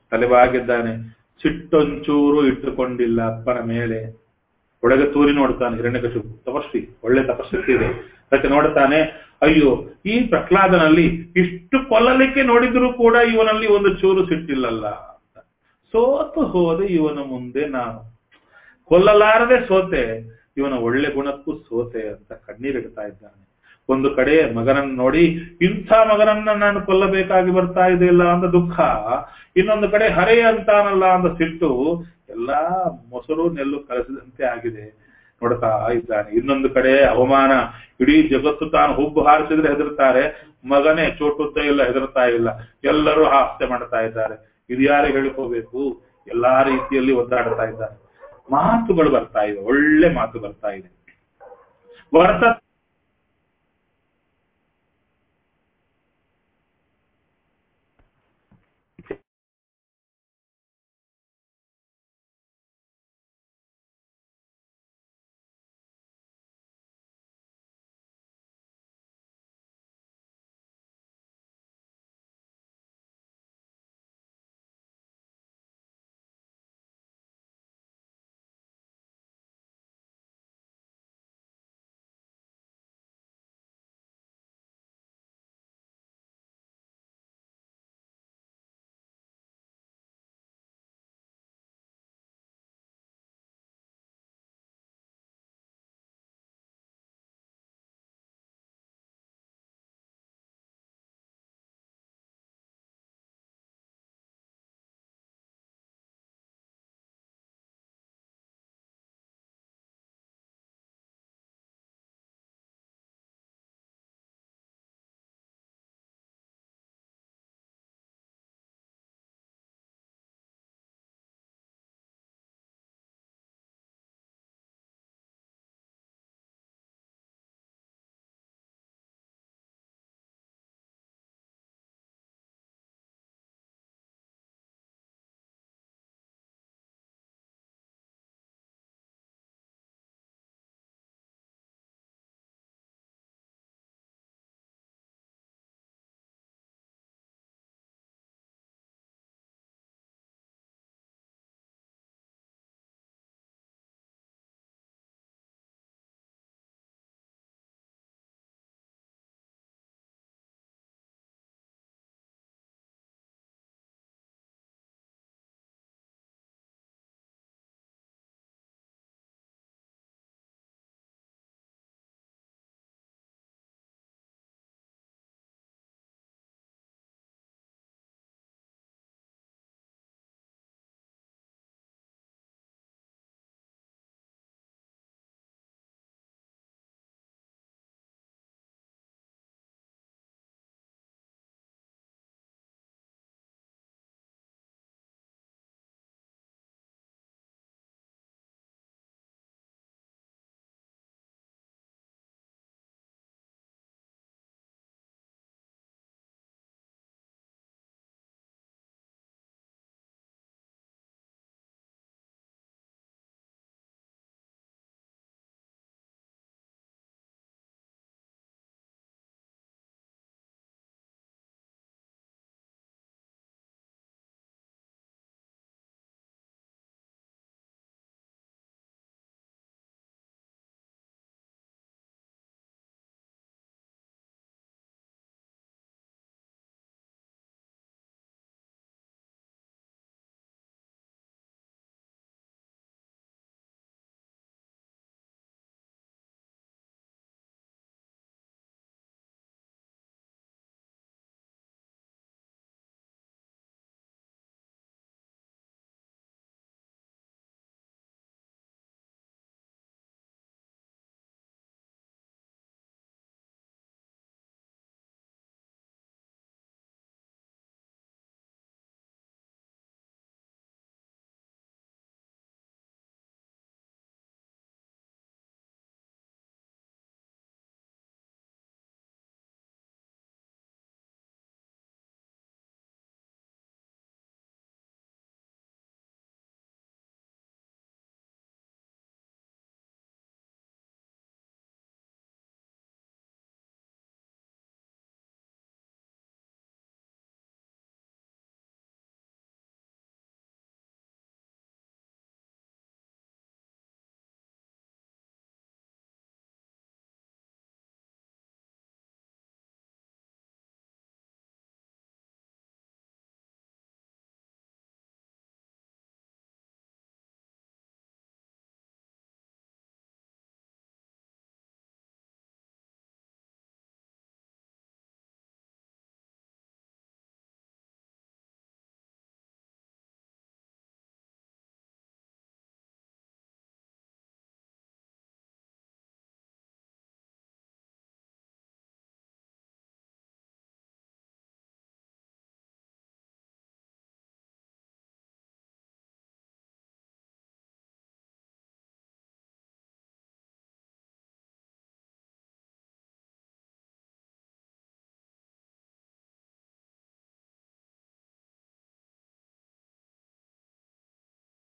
ತಲೆಬಾಗಿದ್ದಾನೆ ಸಿಟ್ಟೊಂಚೂರು ಇಟ್ಟುಕೊಂಡಿಲ್ಲ ಅಪ್ಪನ ಮೇಲೆ ಒಳಗೆ ತೂರಿ ನೋಡ್ತಾನೆ ಹಿರಣ್ಯಕಶಿಪು ತಪಸ್ವಿ ಒಳ್ಳೆ ತಪಸ್ಸಕ್ತಿ ಇದೆ ಅದಕ್ಕೆ ನೋಡ್ತಾನೆ ಅಯ್ಯೋ ಈ ಪ್ರಹ್ಲಾದನಲ್ಲಿ ಇಷ್ಟು ಕೊಲ್ಲಲಿಕ್ಕೆ ನೋಡಿದ್ರು ಕೂಡ ಇವನಲ್ಲಿ ಒಂದು ಚೂರು ಸಿಟ್ಟಿಲ್ಲಲ್ಲ ಅಂತ ಸೋತು ಹೋದೆ ಇವನ ಮುಂದೆ ನಾನು ಕೊಲ್ಲಲಾರದೆ ಸೋತೆ ಇವನ ಒಳ್ಳೆ ಗುಣಕ್ಕೂ ಸೋತೆ ಅಂತ ಕಣ್ಣೀರಿಡ್ತಾ ಇದ್ದಾನೆ ಒಂದು ಕಡೆ ಮಗನನ್ನು ನೋಡಿ ಇಂಥ ಮಗನನ್ನ ನಾನು ಕೊಲ್ಲಬೇಕಾಗಿ ಬರ್ತಾ ಇದೆಯಲ್ಲ ಅಂತ ದುಃಖ ಇನ್ನೊಂದು ಕಡೆ ಹರೇ ಅಂತಾನಲ್ಲ ಅಂತ ಸಿಟ್ಟು ಎಲ್ಲಾ ಮೊಸರು ನೆಲ್ಲು ಕಲಸಿದಂತೆ ಆಗಿದೆ ನೋಡ್ತಾ ಇದ್ದಾನೆ ಇನ್ನೊಂದು ಕಡೆ ಅವಮಾನ ಇಡೀ ಜಗತ್ತು ತಾನು ಹುಬ್ಬು ಹಾರಿಸಿದ್ರೆ ಹೆದರ್ತಾರೆ ಮಗನೇ ಚೋಟುದ್ದ ಇಲ್ಲ ಹೆದರ್ತಾ ಇಲ್ಲ ಎಲ್ಲರೂ ಹಾಸ್ಯ ಮಾಡ್ತಾ ಇದ್ದಾರೆ ಇದು ಯಾರು ಹೇಳ್ಕೋಬೇಕು ಎಲ್ಲಾ ರೀತಿಯಲ್ಲಿ ಒದ್ದಾಡ್ತಾ ಇದ್ದಾರೆ ಮಾತುಗಳು ಬರ್ತಾ ಇದೆ ಒಳ್ಳೆ ಮಾತು ಬರ್ತಾ ಇದೆ ವರ್ತ